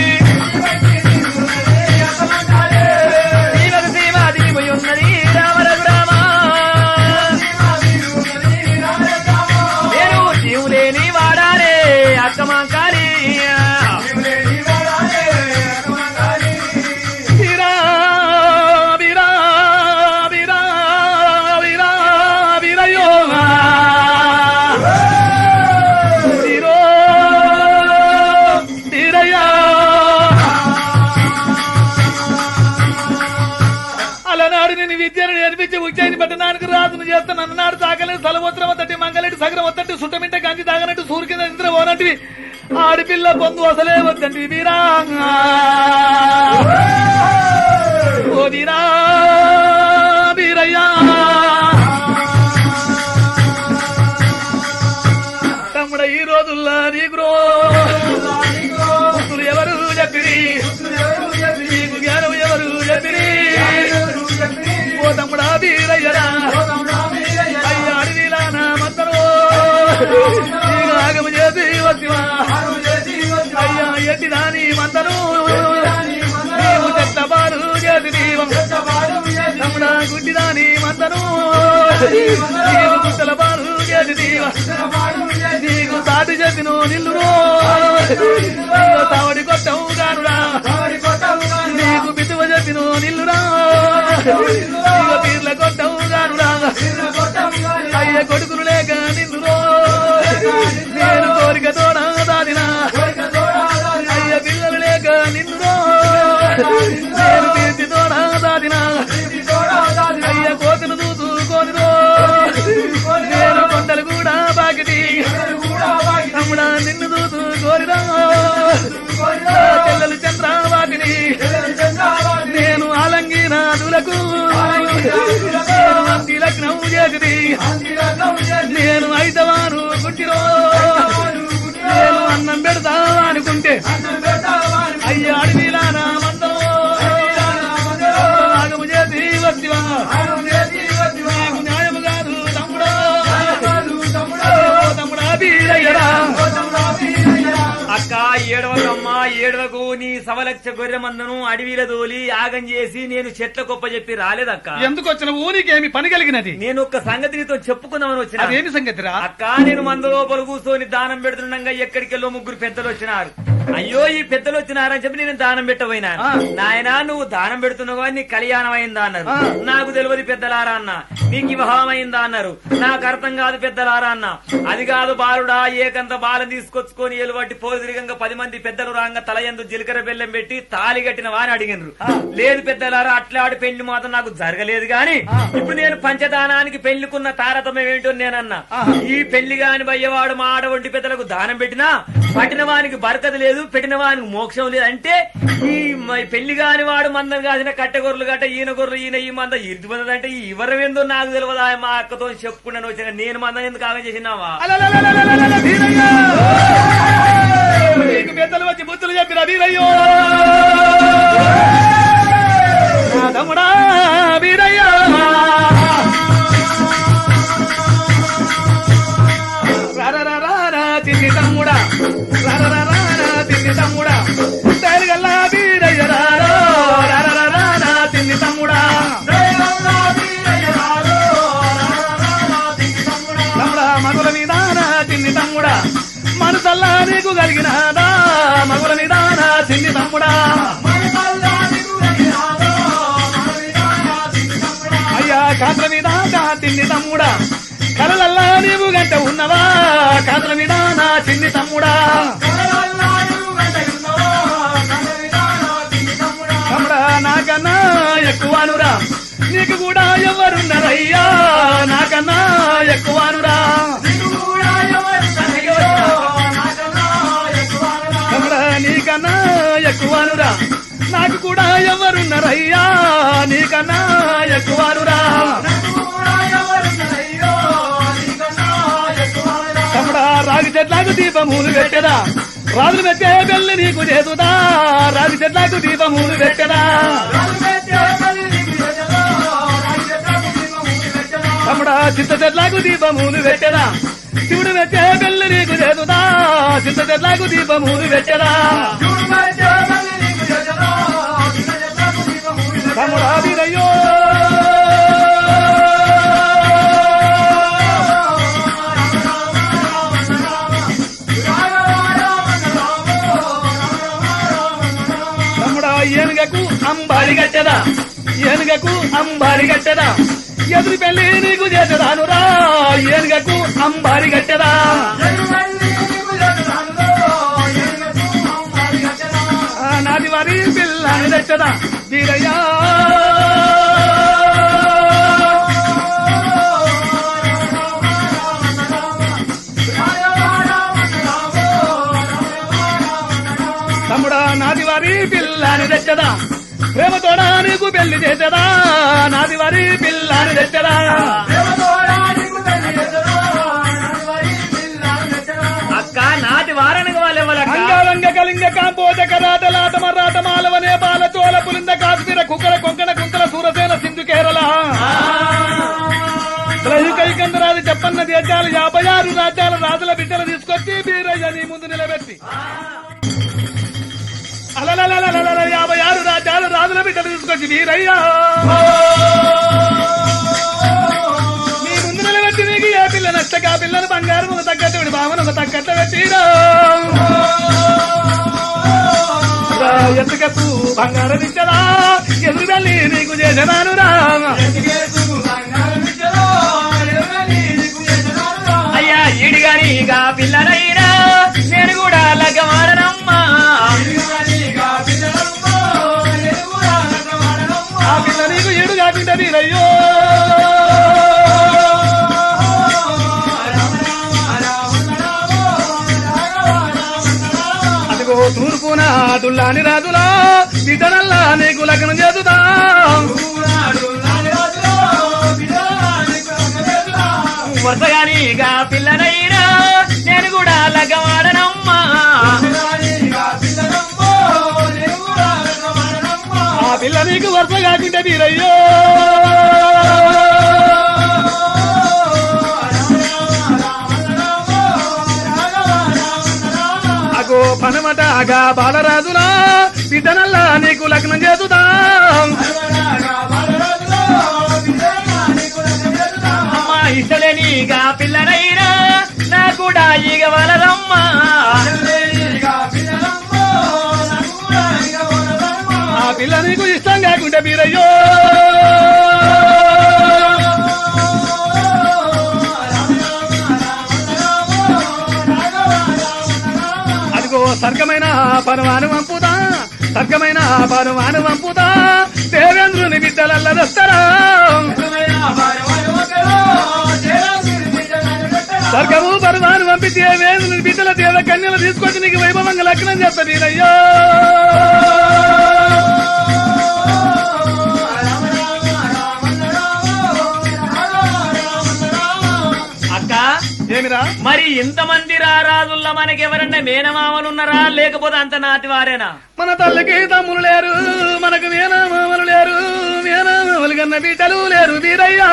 దీవకు దీవ దీవి ఉన్నది రామరఘు రామ నేను జీవులేని వాడాలే అక్క మాంకాలి వీరా వీరా వీరా వీరా వీరయ్యో వీరో వత్త నన్నాడు తాకలేదు తలవత్రం వద్దటి మంగళటి సగరం వద్దటి సుట్టమింట గంజి తాగనట్టు సూర్య కింద నిద్ర పోనట్టు ఆడిపిల్ల పొందు అసలే వద్దండి వీరా ఓ వీరా వీరయ్యా తమ్ముడ ఈ రోజుల్లో నీకు రోజులు ఎవరు చెప్పిరి నీకు జ్ఞానం ఎవరు చెప్పిరి ఓ తమ్ముడా వీరయ్యరా అయ్యా అడవిలా నా మందరో నీకు ఆగము చేసి వచ్చివా అయ్యా ఎట్టి దాని మందరు నీవు చెత్త బారు చేసి దీవం తమ్ముడా గుడ్డి దాని మందరు నీవు గుట్టల బారు చేసి దీవ నీకు సాటి చేసిన నిల్లురో నీవు తావడి కొట్టవు గానురా నీకు బితువ చెప్పిన నిల్లురా నీకు పీర్ల కొట్టవు గానురా అయ్య కొడుకులు లేక నిన్నురో నేను కోరిక తోడా దాదినా అయ్య పిల్లలు లేక నిన్నురో నేను పీర్తి తోడా దాదినా అయ్య కోతులు చూసుకోనిరో నేను కొండలు కూడా బాకిటి తమ్ముడా నిన్ను చూసు కోరిరా చెల్లెలు చంద్రవాటిని నేను ఆలంగినాదులకు నేను అంతి లగ్నం చేసి నేను ఐదవారు గుట్టిరో నేను అన్నం పెడతా అనుకుంటే అయ్యా అడవిలా నా మందం ఆగము చేసి వస్తివా నీకు న్యాయము కాదు తమ్ముడా ఓ తమ్ముడా బీరయ్యరా అక్క ఏడవకమ్మ ఏడవకు నీ సవలక్ష గొర్రె మందను అడవిల దోలి యాగం చేసి నేను చెట్ల గొప్ప చెప్పి రాలేదక్క ఎందుకు వచ్చిన ఊరికేమి పని కలిగినది నేను ఒక్క సంగతి నీతో చెప్పుకుందామని వచ్చిన అదేమి సంగతిరా అక్క నేను మంద లోపల కూర్చొని దానం పెడుతుండగా ఎక్కడికెళ్ళో ముగ్గురు పెద్దలు వచ్చినారు అయ్యో ఈ పెద్దలు వచ్చినారని చెప్పి నేను దానం పెట్టబోయినా ఆ. నాయనా నువ్వు దానం పెడుతున్నావు అని నీకు కళ్యాణం అయిందా అన్నారు ఆ. నాకు తెలియదు పెద్దలారా అన్న నీకు వివాహం అయిందా అన్నారు నాకు అర్థం కాదు పెద్దలారా అన్న అది కాదు బాలుడా ఏకంత బాలం తీసుకొచ్చుకొని ఎలువట్టి పోదిరిగంగా పది మంది పెద్దలు రాంగ తల ఎందు జీలకర్ర బెల్లం పెట్టి తాలి కట్టిన వాని అడిగినరు లేదు పెద్దలారా అట్లాడి పెళ్లి మాత్రం నాకు జరగలేదు గాని ఇప్పుడు నేను పంచదానానికి పెళ్లికున్న తారతమ్యం ఏంటో నేనన్నా ఈ పెళ్లి గాని బయ్యవాడు మా ఆడవంటి పెద్దలకు దానం పెట్టినా పట్టిన వానికి బరకత లేదు పెట్టిన వానికి మోక్షం లేదు అంటే ఈ మ- పెళ్లి కాని వాడు మందం కాసిన కట్టెగొర్రెలు గట్ట ఈయన గొర్రెలు ఈయన ఈ మంద ఇరుది మంది అంటే ఈ ఇవరం ఏందో నాకు తెలియదా మా అక్కతో చెప్పుకున్నాను వచ్చిన నేను మందం ఎందుకు ఆగం చేసినావా అలలలలలలల వీరయ్య! నీకు పెద్దలు వచ్చి బుద్ధులు చెప్పిన వీరయ్యో నా తమ్ముడా వీరయ్య రరరరరా తిన్ని తమ్ముడా రరరరరా తిన్ని తమ్ముడా తేరుగల్లా వీరయ్య రారో రరరరరా తిన్ని తమ్ముడా తమ్ముడా మగుల నిదాన చిన్ని తమ్ముడా మనసల్లా నీకు కలిగినాదా మగుల నిదాన చిన్ని తమ్ముడా అయ్యా కాంత్ర నిదాన చిన్ని తమ్ముడా కలలల్లా నీవు గంట ఉన్నవా కాంత్ర నిదాన చిన్ని తమ్ముడా తమ్ముడా నాకన్నా ఎక్కువనురా నీకు కూడా ఎవరున్నారయ్యా నాకన్నా ఎక్కువనురా తమ్ముడా నీకన్నా ఎక్కువనురా నాకు కూడా ఎవరున్నారయ్యా నీకన్నా ఎక్కువనురా తమ్ముడా రాగి చెట్లకు దీపములు పెట్టెదా రాజులు పెట్టే బెల్లి నీకు చేతుదా రాగి చెట్లకు దీపములు పెట్టెదా తమ్ముడా చింత చెట్లకు దీపములు పెట్టెదా శివుడు పెట్టే బెల్లి నీకు చేతుదా చింత చెట్లకు దీపములు పెట్టెదా తమ్ముడా వీరయ్యో తమ్ముడా ఏనుగకు అంబారి గట్టెదా ఏనుగకు అంబారి గట్టెదా ఎదురు పెళ్లి నీకు చేసేదానురా ఏనుగకు అంబారి గట్టెదా ఆ నాది వారి పిల్లని తెచ్చదా వీరయ్యా వారి పిల్లని తెచ్చదా ప్రేమతోడా నీకు పెళ్లి చేసేదా నాది వారి పిల్లని తెచ్చదా అక్క నాటి వారనక వాళ్ళు ఎవరక్క అంగాలంగ కలింగ కాంబోజ కరాట లాట మరాట మాలవ నేపాల చోళ పులింద కాశ్మీర కుక్కల కొంకణ కుంతల సూరసేన సింధు కేరళ కైకందరాలు చెప్పన్న దేశాలు యాభై ఆరు రాజ్యాల రాజుల బిడ్డలు తీసుకొచ్చి బీరయ్య నీ ముందు నిలబెట్టి అలలలలలలల యాభై ఆరు రాజ్యాల రాజుల బిడ్డలు తీసుకొచ్చి వీరయ్య నీ ముందు నిలబెట్టి నీకు ఏ పిల్ల నష్టక ఆ పిల్లను బంగారం ఒక తగ్గట్టు విడి భావన ఒక తగ్గట్టు పెట్టిరా ఎత్తుకత్తు బంగారం ఇచ్చరా ఎదురు వెళ్ళి నీకు చేసేదాను రా అయ్యా ఈడిగాని ఇక పిల్లనైనా నేను కూడా లగ్గమాడనమ్మా ఆ పిల్ల నీకు ఏడు కాకుండా వీరయ్యో అదిగో తూర్పున దుల్లాని రాజులా బిడ్డనల్లా నీకు లగ్నం చేతుదా వరుసగాని ఇక పిల్లనైనా నేను కూడా లగ్గమాడనమ్మా ఆ పిల్ల నీకు వరుస కాకుండా వీరయ్యో అగో పనమటగా బాలరాజులా బిడ్డనల్లా నీకు లగ్నం చేతుదా అమ్మా ఇష్టలేని ఇక పిల్లనైనా నా కూడా ఇక వలరమ్మా ఆ పిల్ల నీకు ఇష్టం కాకుండా వీరయ్యో అదిగో సర్గమైన పరమాను వంపుతా సర్గమైన పరమాను వంపుతా దేవేంద్రుని బిడ్డలల్లదొస్తరా స్వర్గము పరమాను పంపి దేవేంద్రుని బిడ్డల దేవ కన్యలు తీసుకొచ్చి నీకు వైభవంగా లగ్నం చేస్తా వీరయ్యో అక్క ఏమిరా మరి ఇంతమంది రారాజుల్లో మనకి ఎవరన్నా మేనమామలున్నారా లేకపోతే అంత నాటి వారేనా మన తల్లికి తమ్ములు లేరు మనకు మేనమామలు లేరు మేనమామలు కన్న బిడ్డలు లేరు వీరయ్యా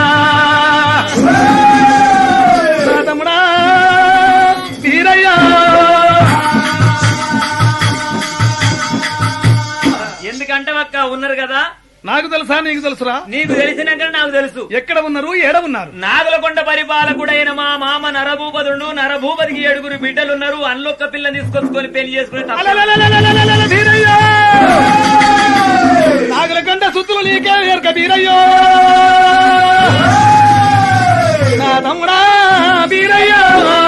నా తమ్ముడా వీరయ్యా ఎందుకంటే అక్క ఉన్నారు కదా నాకు తెలుసా నీకు తెలుసురా నీకు తెలిసినాక నాకు తెలుసు ఎక్కడ ఉన్నారు ఏడ ఉన్నారు నాగులకొండ పరిపాలకుడైన మా మామ నరభూపదుడు నరభూపతికి ఏడుగురు బిడ్డలున్నారు అన్నొక్క పిల్ల తీసుకొచ్చుకొని పెళ్లి చేసుకుని తప్ప- అలలలలలలలల వీరయ్యా నాగులకంట సుత్తులు నీకే ఎరక వీరయ్యో నా తమ్ముడా వీరయ్యా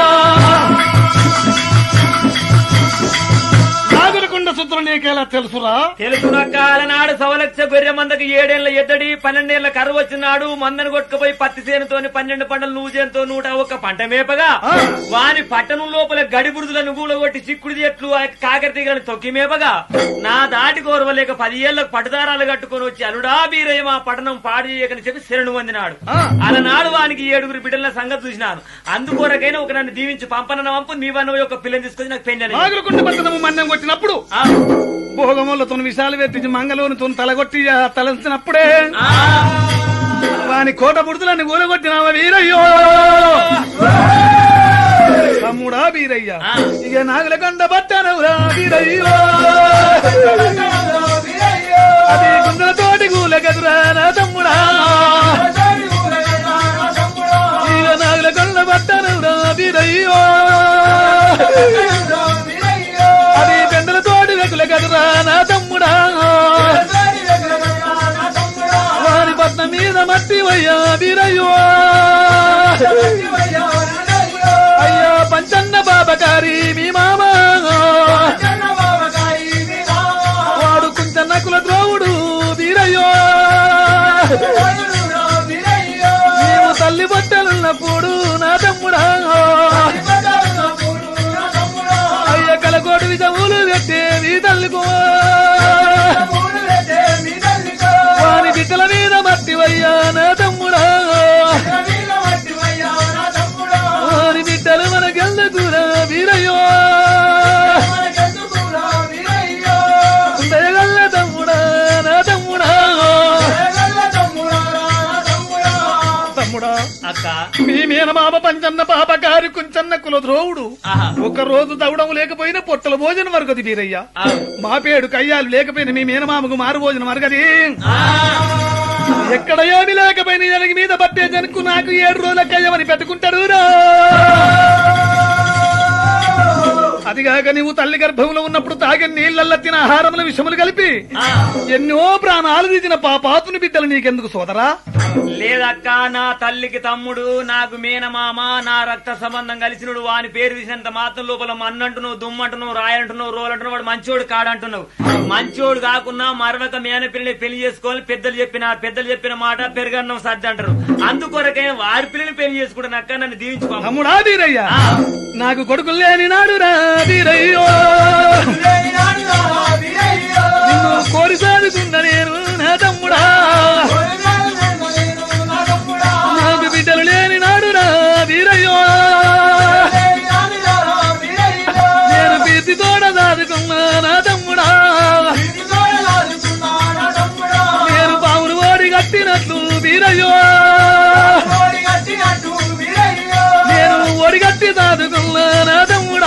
నాగులకొండ సుత్తులు నీకేలా తెలుసురా తెలుసు రకాల నాడు సవలక్ష గొర్రె మందకి ఏడేళ్ల ఎద్దడి పన్నెండేళ్ల కరువు వచ్చినాడు మందను కొట్టుకుపోయి పత్తి చేనుతోని పన్నెండు పంటలు నువ్వు చేనుతో నూట ఒక్క పంట మేపగా ఆ. వాని పట్టణం లోపల గడిబుడుదుల నువ్వులు కొట్టి చిక్కుడు చెట్లు ఆ కాకర తీగలను తొక్కి మేపగా నా దాటి కోరవలేక పది ఏళ్లకు పట్టుదారాలు కట్టుకొని వచ్చి అలుడా బీరయ్య మా పట్టణం పాడు చేయకని చెప్పి శరణు వందినాడు ఆ. అలనాడు వానికి ఏడుగురు బిడ్డల సంగతి చూసినాను అందుకొరకైనా ఒక నన్ను దీవించి పంపన వంపు నీవన్న ఒక పిల్లని తీసుకొని నాకు పెళ్లి నాగులకొండ పట్టణము మన్నం కొట్టినప్పుడు భోగములతో విషాలు పెట్టించి మంగళూరుతో తలగొట్టి ఆ తలంచినప్పుడే వాని కోట బుడుతులని ఊరగొట్టినావా వీరయ్యో తమ్ముడా వీరయ్య ఆ. ఇక నాగులకొండ పట్టణవురా వీరయ్యో అది గుండెలతోటి గూల గదురా నా తమ్ముడా ఇక నాగులకొండ పట్టణవురా వీరయ్యో అది పెండలతోటి వెకుల గదురా నా తమ్ముడా వారి పట్నం మీద మట్టి వయ్యా వీరయ్యో అయ్యా పంచన్న బాబకారి మీ మామ వాడు కుంచన్న కుల ద్రోవుడు వీరయ్యో నీవు తల్లి బట్టలున్నప్పుడు నా తమ్ముడా తల్లికో వారి బిడ్డల మీద మట్టివయ్యా నా తమ్ముడా వారి బిడ్డలు మనకెందుకురా వీరయ్యో దయగల్ల తమ్ముడా నా తమ్ముడా తమ్ముడా అక్క మీ మేనమామ పంచన్న పాప గారి కుంచన్న కుల ద్రోవుడు ఆహా. ఒక రోజు దవడం లేకపోయినా పొట్టల భోజనం వరకది వీరయ్య ఆ. మా పేడు కయ్యాలు లేకపోయినా మీ మేనమామకు మారు భోజనం వరకది ఆ. ఎక్కడ ఏమి లేకపోయినా జనకి మీద పట్టే జనకు నాకు ఏడు రోజుల కయ్యమని పెట్టుకుంటాడు అదిగాక నీవు తల్లి గర్భంలో ఉన్నప్పుడు తాగిన నీళ్ళల్లో తిన ఆహారముల విషములు కలిపి ఆ. ఎన్నో ప్రాణాలు తీసిన పాపాతుని బిడ్డలు నీకెందుకు సోదరా లేదక్క నా తల్లికి తమ్ముడు నాకు మేనమామ నా రక్త సంబంధం కలిసినడు వాని పేరు తీసినంత మాత్రం లోపల మన్నంటున్నావు దుమ్మంటున్నావు రాయంటున్నావు రోలంటున్నావు వాడు మంచోడు కాడంటున్నావు మంచోడు కాకున్నా మరొక మేన పిల్లని పెళ్లి చేసుకోవాలి పెద్దలు చెప్పిన పెద్దలు చెప్పిన మాట పెరగన్నం సర్ది అంటారు అందుకొరకే వారి పిల్లని పెళ్లి చేసుకుంటాను అక్క నన్ను దీవించుకో తమ్ముడా వీరయ్య ఆ. నాకు కొడుకులు లేని నాడు రా వీరయ్యో నిన్ను కోరి సాదుకున్న నేను నా తమ్ముడా నాకు బిడ్డలు లేని నాడు రా వీరయ్యో నేను బీతి తోడ సాదుకున్నా నా తమ్ముడా నేను పావులు ఓడి కట్టినట్లు వీరయ్యో నేను ఒడిగట్టి సాదుకున్నా నా తమ్ముడా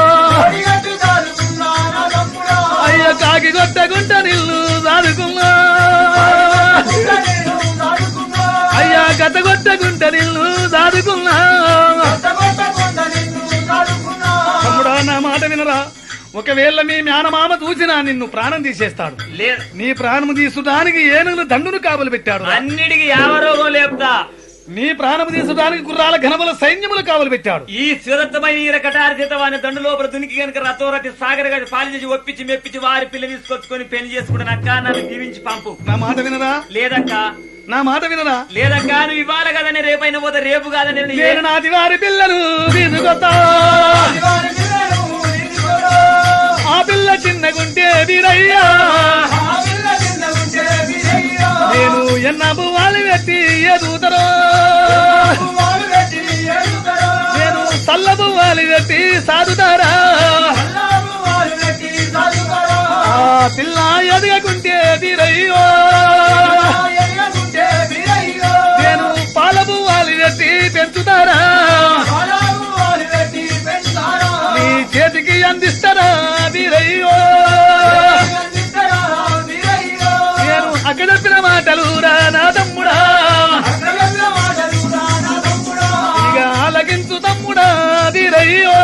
అయ్య కాకి కొట్టగుంట నిల్లు సాదుకున్నా అయ్యా గత కొట్టగుంట నిల్లు సాదుకున్నా తమ్ముడా నా మాట వినరా ఒకవేళ మీ మేనమామ చూసినా నిన్ను ప్రాణం తీసేస్తాడు లేదు నీ ప్రాణము తీసుడానికి ఏనుగులు దండును కావలు పెట్టాడు అన్నిటికీ యావరోగం లేపుతా నీ ప్రాణము తీసుడానికి గుర్రాల ఘనముల సైన్యములు కావలు పెట్టాడు ఈ సురత్తమైన ఈ కటారి చేత వాని దండు లోపల దునికి గనుక రతోరతి సాగర గడి పాలు చేసి ఒప్పించి మెప్పించి వారి పిల్ల తీసుకొచ్చుకొని పెళ్లి చేసుకుంటాను అక్క నన్ను దీవించి పంపు నా మాట వినరా లేదక్క నా మాట వినరా లేదక్క నువ్వు ఇవ్వాలి కదని రేపైన పోతే రేపు కాదని నేను నేను నాటి వారి పిల్లలు తీసుకొస్తా ఆ పిల్ల చిన్నగుంటే వీరయ్యా నేను ఎన్న పువ్వాలి పెట్టి ఎదుగుతారో నేను చల్ల పువ్వాలి పెట్టి సాదుతారా ఆ పిల్ల ఎదగకుంటే వీరయ్యో నేను పాల పువ్వాలి పెట్టి పెంచుతారా నీ చేతికి అందిస్తారా వీరయ్యో నేను అక్కడ చెప్పిన మాటలు రా నా తమ్ముడా ఇక ఆలకించు తమ్ముడా వీరయ్యో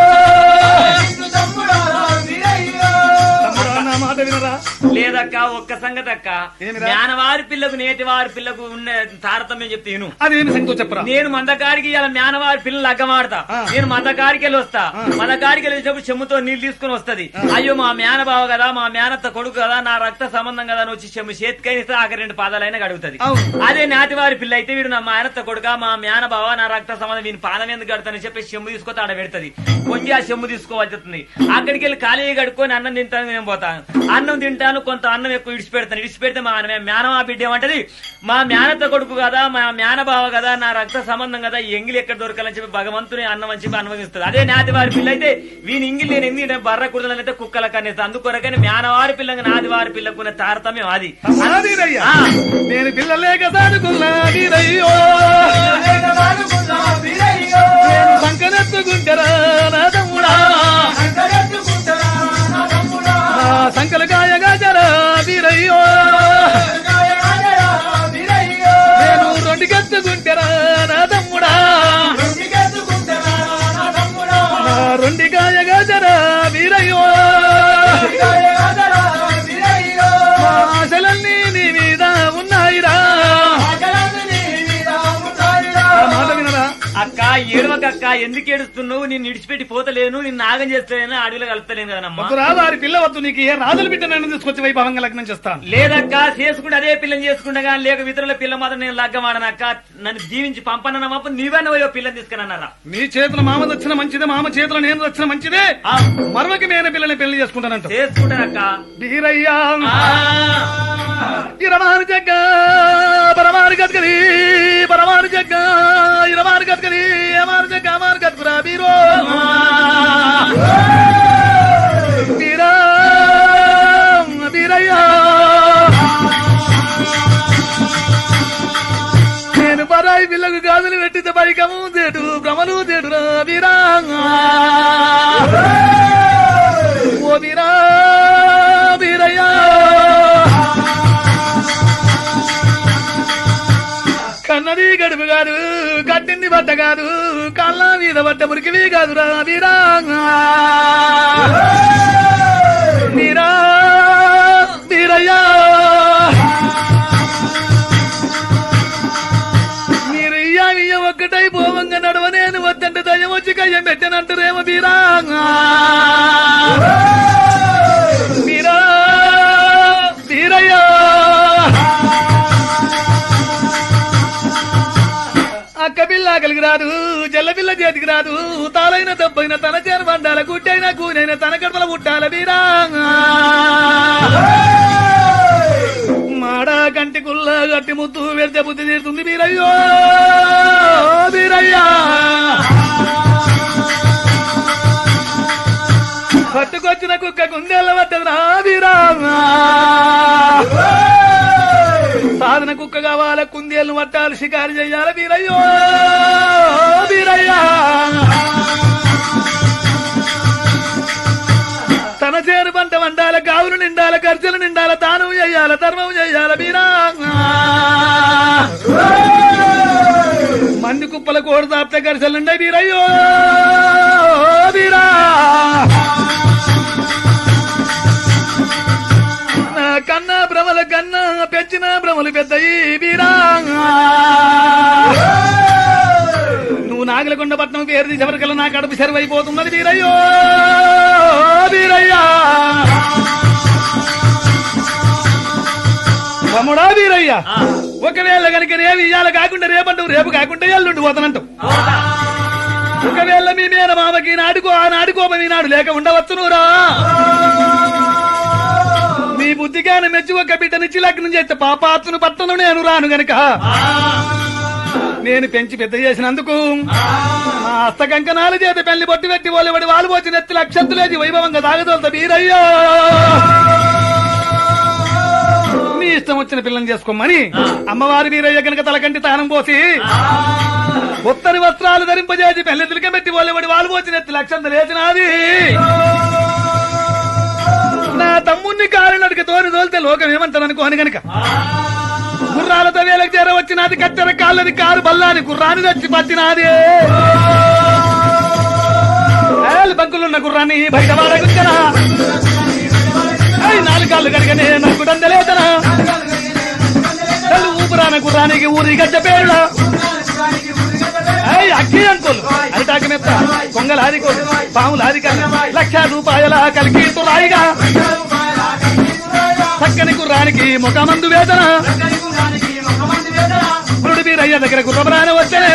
తమ్ముడా నా మాట వినరా లేదక్క ఒక్క సంగతి అక్క ఏమిరా? జ్ఞానవారి పిల్లకు నేటి వారి పిల్లకు ఉన్న తారతమ్యం చెప్తే విను అదేమి సంగతో చెప్పరా నేను మందకాడికి ఇలా జ్ఞానవారి పిల్లలు అగ్గమాడతా ఆ. నేను మందకాడికి వెళ్ళి వస్తా ఆ. మందకాడికి వెళ్ళేటప్పుడు చెమ్ముతో నీళ్లు తీసుకుని వస్తది అయ్యో మా మేనబావ కదా మా మేనత్త కొడుకు కదా నా రక్త సంబంధం కదా అని వచ్చి చెమ్ము చేతికైనా ఆఖరి రెండు పాదాలైనా గడుగుతుంది అవును. అదే నాటివారి పిల్ల అయితే వీడు నా మేనత్త కొడుక మా మేనబావ నా రక్త సంబంధం వీని పాదం ఎందుకు గడుతానని చెప్పి చెమ్ము తీసుకొస్తే ఆడ పెడుతుంది కొంచెం ఆ చెమ్ము తీసుకోవాల్సింది అక్కడికి వెళ్ళి ఖాళీ కడుక్కొని అన్నం తింటాను నేను పోతాను అన్నం తింటాను కొంత అన్నం ఎక్కువ ఇడిచిపెడతాను ఇడిచిపెడితే మా మేనమా బిడ్డ ఏమంటది మా మేనత్త కొడుకు కదా మా మేనబావ కదా నా రక్త సంబంధం కదా ఈ ఎంగిలి ఎక్కడ దొరకాలని చెప్పి భగవంతుని అన్నం అని చెప్పి అనుభవిస్తుంది అదే నాటి వారి పిల్ల అయితే వీని ఎంగిలి నేను ఎంగిలి బర్ర కుడదలంటే కుక్కల కనేది అందుకొరకని మేనవారి పిల్లకి నాది వారి పిల్లకు తారతమ్యం అది తమ్ముడా వీరయ్య ఆ. నేను పిల్లలేక సాదుకున్నా వీరయ్యో నేను సంకనెత్తుకుంటారా నా తమ్ముడా నా సంకల కాయగా జరా వీరయ్యో నేను రొండికెత్తుకుంటారా నా తమ్ముడా నా రొండి కాయగా జరా వీరయ్యో నా ఆశలన్నీ నీ మీద ఉన్నాయిరా నా మాట వినరా అక్క ఏడవక లేదక్క ఎందుకు ఏడుస్తున్నావు నిన్ను ఇడిచిపెట్టి పోతలేను నిన్ను నాగం చేస్తలేను అడవిలో కలుపుతలేను కదనమ్మా వద్దు రా వారి పిల్ల వద్దు నీకు ఏ రాజుల బిడ్డ నన్ను తీసుకొచ్చి వైభవంగా లగ్నం చేస్తాను లేదక్క చేసుకుంటే అదే పిల్లని చేసుకుంటా కానీ లేక ఇతరుల పిల్ల మాత్రం నేను లగ్గమాడనక్క నన్ను జీవించి పంపనన్నమాపు నీవన్న పోయో పిల్లని తీసుకున్నారా నీ చేతుల మామ వచ్చిన మంచిదే మామ చేతుల నేను వచ్చిన మంచిదే మరొక మేన పిల్లని పెళ్లి చేసుకుంటానంట చేసుకుంటానక్క బీరయ్యా ఆ, ఇరవారు జగ్గ పరమారు గద్గది పరమారు జగ్గ ఇరవారు గద్గది ఏమారు జగ్గ అమారు గద్గురా బీరో బీరా బీరయ్యా నేను పరాయి పిల్లకు గాజులు పెట్టితే పైకము తేడు భ్రమలు తేడురా బీరా ఓ బీరా బీరయ్యా కన్నది గడుపు కాదు కట్టింది బట్ట కాదు కళ్ళ మీద బట్ట మురికివి కాదురా వీరా వీరా వీరయ్యా మీరు ఇయ్యా ఇయ్య ఒక్కటై పోవంగా నడవ నేను వద్దంటే దయ్యం వచ్చి కయ్యం పెట్టానంటారేమో వీరా వీరా వీరయ్యా అక్క పిల్ల ఆకలికి రాదు జల్ల పిల్ల చేతికి రాదు తాలైన దబ్బైన తన చేరు వండాల గుడ్డైన కూనైన తన కడపల పుట్టాల బీరా మాడ కంటి కుల్ల గట్టి ముద్దు వెళ్తే బుద్ధి తీరుతుంది బీరయ్యో బీరయ్యా పట్టుకొచ్చిన కుక్క కుందేళ్ళ పట్టదురా బీరా సాధన కుక్క కావాల కుందేళ్ళు పట్టాలి షికారు చెయ్యాలి బీరయ్యో బీరయ్యా తన చేరు పంట వండాల కావులు నిండాల ఖర్చులు నిండాల దానం చెయ్యాల ధర్మం చెయ్యాల బీరా మంది కుప్పల కోడి తాపితే ఖర్చులు నిండాయి బీరయ్యో బీరా నా కన్నా భ్రమల కన్నా పెంచిన భ్రమలు పెద్దయి బీరా నువ్వు నాగలకొండ పట్నం పేరు తీసి ఎవరికల్లా నా కడుపు సెరవైపోతున్నది బీరయ్యో బీరయ్యా తమ్ముడా బీరయ్య ఒకవేళ కనుక రేపు ఇయ్యాల కాకుండా రేపంటావు రేపు కాకుండా ఎల్లుండి పోతానంటావు ఒకవేళ మీ మీద మామకి నాడుకో ఆ నాడుకోమ మీ నాడు లేక ఉండవచ్చునురా మీ బుద్ధిగానే మెచ్చి ఒక బిడ్డనిచ్చి లగ్నం చేస్తే పాపాత్తును పట్టను నేను రాను గనక నేను పెంచి పెద్ద చేసినందుకు నా హస్త కంకణాలు చేత పెళ్లి బొట్టి పెట్టి వాళ్ళు వాడి వాళ్ళు పోచి నెత్తి లక్షంతులేసి వైభవంగా తాగదోలుతా వీరయ్యో నీ ఇష్టం వచ్చిన పిల్లని చేసుకోమని అమ్మవారి వీరయ్య గనక తలకంటి తానం పోసి ఉత్తరి వస్త్రాలు ధరింపజేసి పెళ్లి తిలకబెట్టి వాళ్ళు వాడి వాళ్ళు పోచి నెత్తి లక్షంత లేచినాది నా తమ్ముణ్ణి కారు నడికి తోరి తోలితే లోకం ఏమంటాను అనుకోని గనక గుర్రాలతో వేలకు చేర వచ్చినది కత్తెర కాళ్ళని కారు బల్లాని గుర్రాన్ని తెచ్చి పట్టినాది ఏలు బంకులున్న గుర్రాన్ని బయట వాడగుంచనా నాలుగు కాళ్ళు కనుకనే నాకు దండలేతనా ఊపురాన గుర్రానికి ఊరి గజ్జ పేరులా ఏయ్, అగ్గి అంకులు అరిటాకి మెత్త కొంగల ఆదికోలు పాముల ఆదికన్న లక్ష రూపాయల కలికి రాయిగా చక్కని గుర్రానికి ముఖమందు వేదన గురుడి వీరయ్య దగ్గర గుర్రబరాన వచ్చనే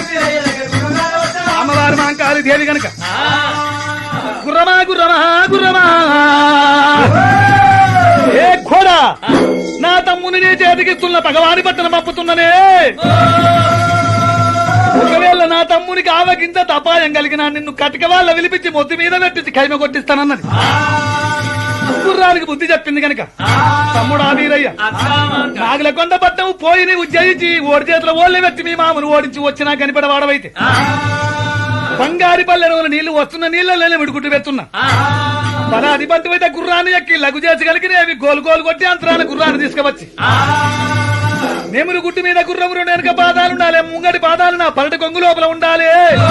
అమ్మవారు మాంకాలి దేవి గనక గుర్రమా గుర్రమా గుర్రమా ఏ ఖోడా నా తమ్ముని నీ చేతికిస్తున్న పగవాని పట్టణ పంపుతున్ననే ఒకవేళ నా తమ్మునికి ఆవగింత తపాయం కలిగిన నిన్ను కటిక వాళ్ళ విలిపించి మొత్తి మీద పెట్టి ఖైమ కొట్టిస్తానన్నది గుర్రానికి బుద్ధి చెప్పింది గనక తమ్ముడు ఆ వీరయ్య నాగుల కొండ పట్టం పోయి నీవు జయించి ఓడి చేతుల ఓళ్ళే పెట్టి మీ మామను ఓడించి వచ్చినా కనిపడ వాడవైతే బంగారి పల్లె రోజులు నీళ్లు వస్తున్న నీళ్ళలోనే విడుకుంటూ పెడుతున్నా పలాది బంటు అయితే గుర్రాన్ని ఎక్కి లఘు చేసి కలిగినవి గోలు గోలు కొట్టి అంతరాన్ని గుర్రాన్ని తీసుకువచ్చి నెమురు గుట్టు మీద గుర్రం రెండు వెనక పాదాలు ఉండాలి ముంగడి పాదాలు నా పరటి కొంగు లోపల ఉండాలి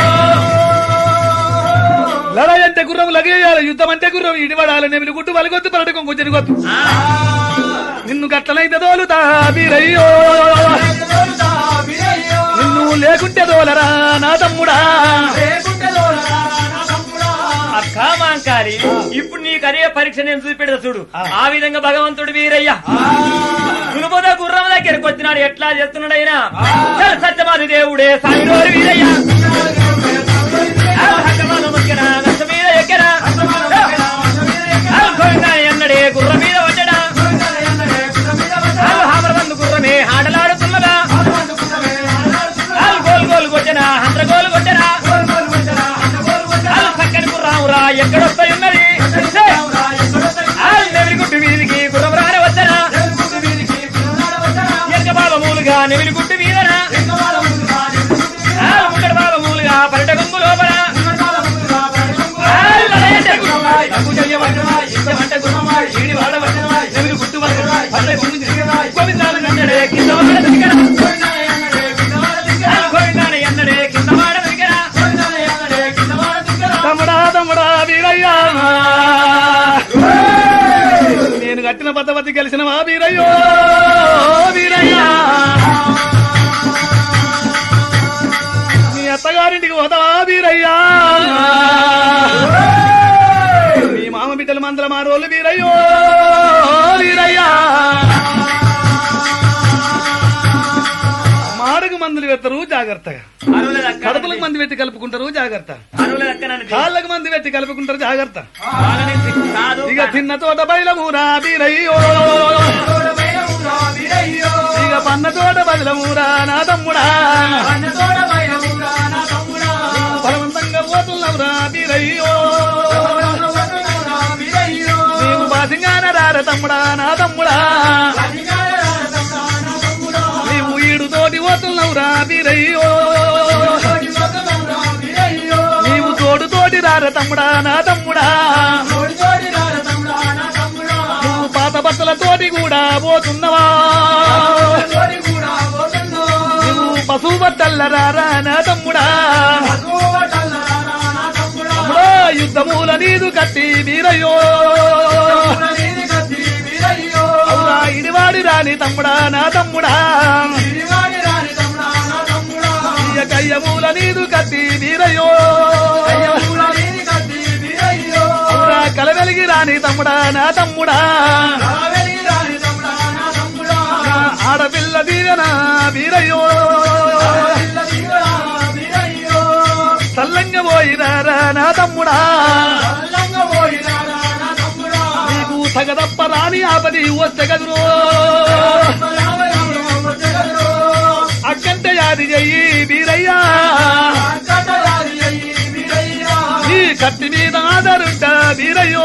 లడాయి అంటే గుర్రం లగేయాలి యుద్ధం అంటే గుర్రం ఇడివడాలి నెమిలి గుట్టు వలగొద్దు పరటి కొంగు జరగొద్దు నిన్ను గట్లనైతే దోలుతా వీరయ్యో నిన్ను లేకుంటే దోలరా నా తమ్ముడా అక్క మాంకాలి ఇప్పుడు నీ కరియ పరీక్ష నేను చూపెడతా చూడు ఆ విధంగా భగవంతుడు వీరయ్య సులభద గుర్రం దగ్గరకు వచ్చినాడు ఎట్లా చేస్తున్నాడు అయినా సత్యమాది దేవుడే సాయిరోరు వీరయ్య ఆ హక్కమాల ముక్కెన, నచ్చ మీద ఎక్కెన. ఆ గోవిందా ఎన్నడే గుర్ర మీద వచ్చడా ఆ హామరబందు గుర్రమే ఆటలాడుతున్నదా ఆ గోలు గోలు కొట్టెనా హండ్ర గోలు కొట్టెనా ఆ చక్కని గుర్రామురా ఎక్కడొస్తాయి ఉన్నది ఆ నెవిలిగుట్టు మీదికి గుర్రం రాని వచ్చనా ఎక్క బాబమూలుగా నెవిలిగుట్టు మీదనా ఆ ముక్కడి బాబమూలుగా పరట గొంగు లోపల ఆ లడయంటే గుర్రమాయ్, దగ్గు చెయ్యవచ్చమాయ్, ఇష్టమంట గుర్రమాయ్, ఈడి వాడవచ్చమాయ్, నెవిలిగుట్టు వరకమాయ్, పరట గొంగు దిగమాయ్, గోవిందాలు గన్నడే కింద వాడ దిగరా. ఆ గోవిందాలు ఎన్నడే కింద వాడ దిగరా. తమ్ముడా తమ్ముడా వీరయ్యా నేను కట్టిన పద్ధతి గెలిచిన మా వీరయ్యో వీరయ్యా మీ అత్తగారింటికి పోతావా వీరయ్యా మీ మామ బిడ్డల మందల మా రోజులు వీరయ్యో వీరయ్యా మాడకు మందులు పెడతారు జాగ్రత్తగా అరువుల దక్క కడుపులకు మంది పెట్టి కలుపుకుంటారు జాగ్రత్త అరువుల దక్క నన్ను కాళ్ళకు మంది పెట్టి కలుపుకుంటారు జాగ్రత్త బాగానే తిరిగి కాదు ఇక తిన్న తోట బయలమూరా బీరయ్యో ఇక పన్న తోట బయలమూరా నా తమ్ముడా బలవంతంగా పోతున్నావురా బీరయ్యో నీవు బాసింగాన రార తమ్ముడా నా తమ్ముడా నీవు ఈడు తోటి పోతున్నావురా బీరయ్యో నీవు తోడు తోటి రార తమ్ముడా నా తమ్ముడా నువ్వు పాత బట్టల తోటి కూడా పోతున్నవా నువ్వు పశువు బట్టల రారా నా తమ్ముడా తమ్ముడా యుద్ధమూల నీదు కట్టి వీరయ్యో అవురా ఇడివాడి రాని తమ్ముడా నా తమ్ముడా ఇయ్య కయ్యమూల నీదు కట్టి వీరయ్యో అవురా కలవెలిగి రాని తమ్ముడా నా తమ్ముడా నా ఆడపిల్ల దీవెన వీరయ్యో సల్లంగా పోయినారా నా తమ్ముడా నీకు తగదప్ప రాని ఆపది వస్తే కదురు అక్కంటే యాది చెయ్యి వీరయ్యా ఈ కత్తి మీద ఆధారుంట వీరయ్యో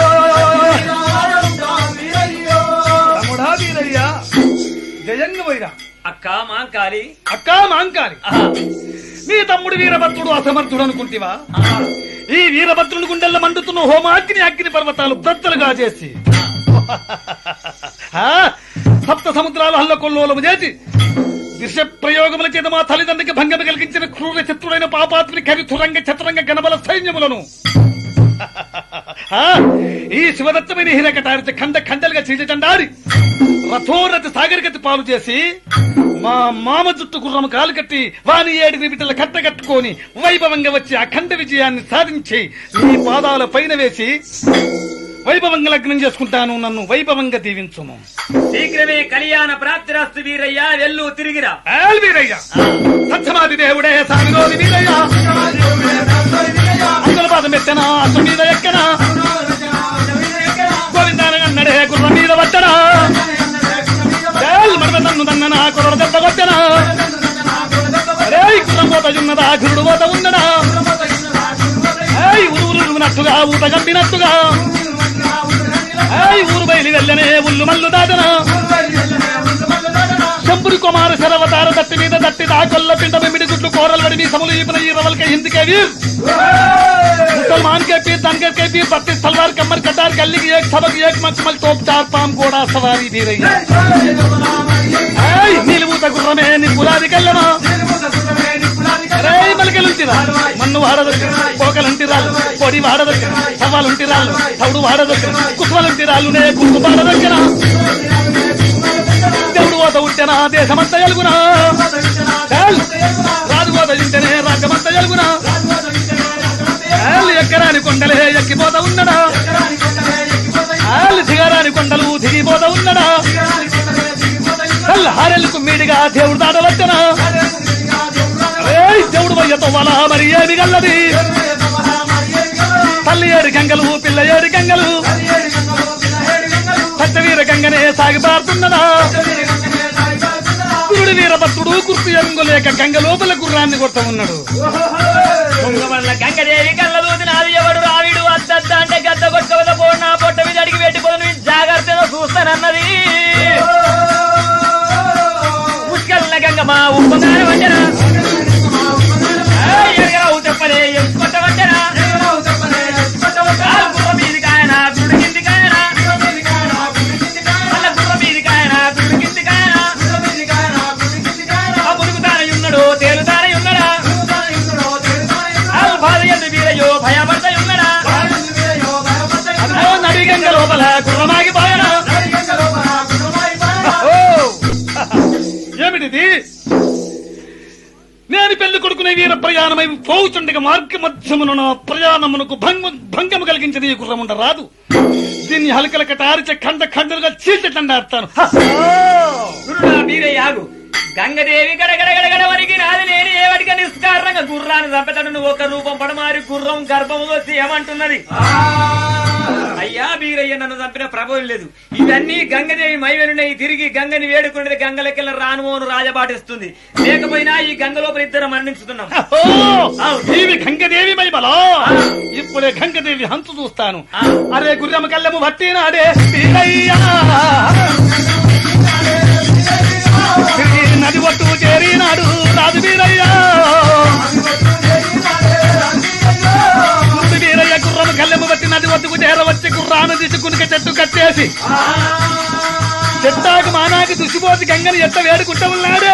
తమ్ముడా వీరయ్యా జయంగా పోయిరా అక్క మాంకాలి అక్కా మాంకాలి నీ తమ్ముడు వీరభద్రుడు అసమర్థుడు అనుకుంటివా ఈ వీరభద్రుని గుండెల్లో మండుతున్న హోమాగ్ని అగ్ని పర్వతాలు బ్రద్దలుగా చేసి ఆ, సప్త సముద్రాలు హల్లకొల్లోలము చేసి దిశ ప్రయోగముల చేత మా తల్లిదండ్రికి భంగం కలిగించిన క్రూర శత్రుడైన పాపాత్మిని కవితురంగ చతురంగ గణబల సైన్యములను ఆ, ఈ శివదత్తమైన హిరకటారిత ఖండ ఖండలుగా చీచటండాడి రథోరథ సాగరికతి పాలు చేసి మా మామ జుట్టు గుర్రం కాలు కట్టి వాని ఏడుగురి బిడ్డల కట్ట కట్టుకొని వైభవంగా వచ్చి అఖండ విజయాన్ని సాధించి నీ పాదాల పైన వేసి వైభవంగా లగ్నం చేసుకుంటాను నన్ను వైభవంగా దీవించుము శీఘ్రమే కళ్యాణ ప్రాప్తిరాస్తు వీరయ్య వెళ్ళు తిరిగిరా ఏల్ వీరయ్య సత్యమాది దేవుడే సామిరోది వీరయ్య అందుల పాదం ఎత్తనా అసు మీద ఎక్కనా గోవిందాన అన్నడే గుర్రం మీద వచ్చనా ఏల్ మరద నన్ను దన్ననా కుర్ర దెబ్బ కొట్టనా రేయ్ గుర్రం పోత ఉన్నదా గురుడు పోత ఉన్నడా ఏయ్ ఊరు ఉరుగునట్టుగా ఊత గంపినట్టుగా ఏయ్ ఊరు బయలు వెళ్ళనే ఉల్లు మల్లు దాటనా శంపురి కుమార శరవతార దట్టి మీద దట్టి దాకొల్ల పిండ మిమిడి గుట్లు కోరలు వడి మీసములు ఈపిన ఈ రవల్ के हिंद के वीर मुसलमान के पीर धनगर के पीर बत्तीस तलवार कमर कटार गली की एक सबक एक मखमल तोप चार पाम घोड़ा सवारी भी रही है ఏయ్, నిలువుత గుర్రమే నీ పులాది కల్లమా రేయ్ మలకెలుంటిరా మన్ను వాడదొక్క పోకలుంటిరాళ్ళు పొడి వాడదొక్క సవ్వాలుంటిరాళ్ళు తౌడు వాడదొక్క కుస్వలుంటిరాళ్ళు నే గుర్తు వాడదొక్కన దేవుడు ఓత ఉంటేనా దేశమంతా ఎలుగునా ఏల్, రాజు ఓత ఉంటేనే రాజ్యమంతా ఎలుగునా ఏల్, ఎక్కరాని కొండలే ఎక్కిపోతా ఉన్నాడా ఆలు దిగరాని కొండలు దిగిపోతా ఉన్నాడా కళ్ళ హారెలకు మీడిగా దేవుడు దాటవచ్చనా ఏయ్ దేవుడు వయ్యతో వల మరి ఏమి గల్లది తల్లి ఏడు గంగలు పిల్ల ఏడు గంగలు సత్యవీర గంగనే సాగి పారుతున్నదా గురుడు వీరభద్రుడు కుర్తి ఎరుంగలేక గంగ లోపల గుర్రాన్ని కొడతా ఉన్నాడు తుంగమల్ల గంగదేవి కళ్ళదూతి నాది ఎవడు రావిడు అద్దద్ద అంటే గద్ద కొట్టుకోవద్ద పోడు నా పొట్ట మీద అడిగి పెట్టిపోదు జాగ్రత్తగా చూస్తానన్నది ముష్కల్ల గంగమ్మ ఉప్పగానే వండరా ఎరగరావు చెప్పలే ఎంచుకొట్ట వండరా గుర్ర మీది కాయన గుడి కింది కాయన మల్ల గుర్ర మీది కాయన గుడి కింది కాయన ఆ మునుగుతానే ఉన్నాడు తేలుతానే ఉన్నాడా బాధ ఎందు వీరయ్యో భయపడతా ఉన్నాడా అదిగో నడి గంగ లోపల గుర్రమాగిపోయాను ఓ! ఏమిటిది నేను పెళ్లి కొడుకునే వీర ప్రయాణమై పోవుచుండగా మార్గ మధ్యమున నా ప్రయాణమునకు భంగ భంగము కలిగించది ఈ గుర్రముండ రాదు దీన్ని హలకల కటారిచే ఖండ ఖండలుగా చీల్చటండాడతాను గురుడా మీరే యాగు గంగదేవి గడగడగడగడ వరికి నాది లేని ఏవటిక నిస్కారణంగా గుర్రాన్ని చంపెతడు నువ్వు ఒక రూపం పడమారి గుర్రం గర్భము వచ్చి ఏమంటున్నది అయ్యా బీరయ్య నన్ను చంపిన ప్రభువు లేదు ఇవన్నీ గంగదేవి మైవెనున్నాయి తిరిగి గంగని వేడుకునేది గంగలకెళ్ళ రానుమోను రాజబాటిస్తుంది లేకపోయినా ఈ గంగ లోపల ఇద్దరు మరణించుతున్నాం ఓ! దేవి గంగదేవి మైబలో ఇప్పుడే గంగదేవి హంతు చూస్తాను ఆ. అరే గుర్రమ కళ్ళము భట్టినాడే వీరయ్యా. తిరిగి నది ఒట్టు చేరినాడు రాజు వీరయ్యా ముందు వీరయ్య గుర్రము కళ్ళెము బట్టి నది ఒట్టుకు చేరవచ్చి గుర్రాను తీసుకునిక చెట్టు కట్టేసి చెట్టాకు మానాకి దుసిపోసి గంగని ఎట్ట వేడుకుంటూ ఉన్నాడే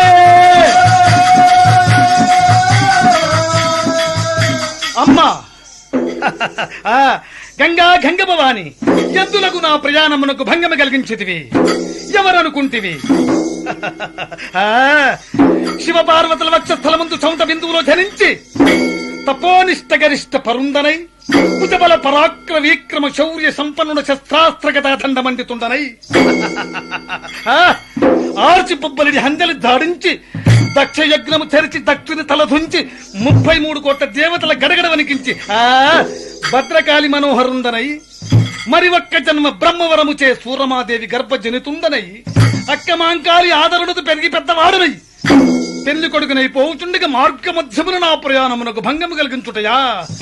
అమ్మా ఆ, గంగా గంగ భవాని ఎందులకు నా ప్రయాణమునకు భంగమ కలిగించితివి ఎవరనుకుంటివి ఆ, శివ పార్వతుల వక్షస్థల ముందు చౌంత బిందువులో జనించి తపోనిష్ట గరిష్ట పరుందనై కుజబల పరాక్రమ విక్రమ శౌర్య సంపన్నుడ శస్త్రాస్త్రగత దండమండితుండనై ఆ, ఆర్చి పుబ్బలిడి హందలి దాడించి దక్ష యజ్ఞము తెరిచి దక్షుని తలధుంచి ముప్పై మూడు కోట్ల దేవతల గడగడ వణికించి ఆ భద్రకాళి మనోహరుందనై మరి ఒక్క జన్మ బ్రహ్మవరము చే సూరమాదేవి గర్భజనితుందనై అక్కమాంకారి ఆదరణతో పెరిగి పెద్దవాడనై పెళ్లి కొడుకునై పోవుచుండగా మార్గ మధ్యమున నా ప్రయాణమునకు భంగము కలిగించుటయా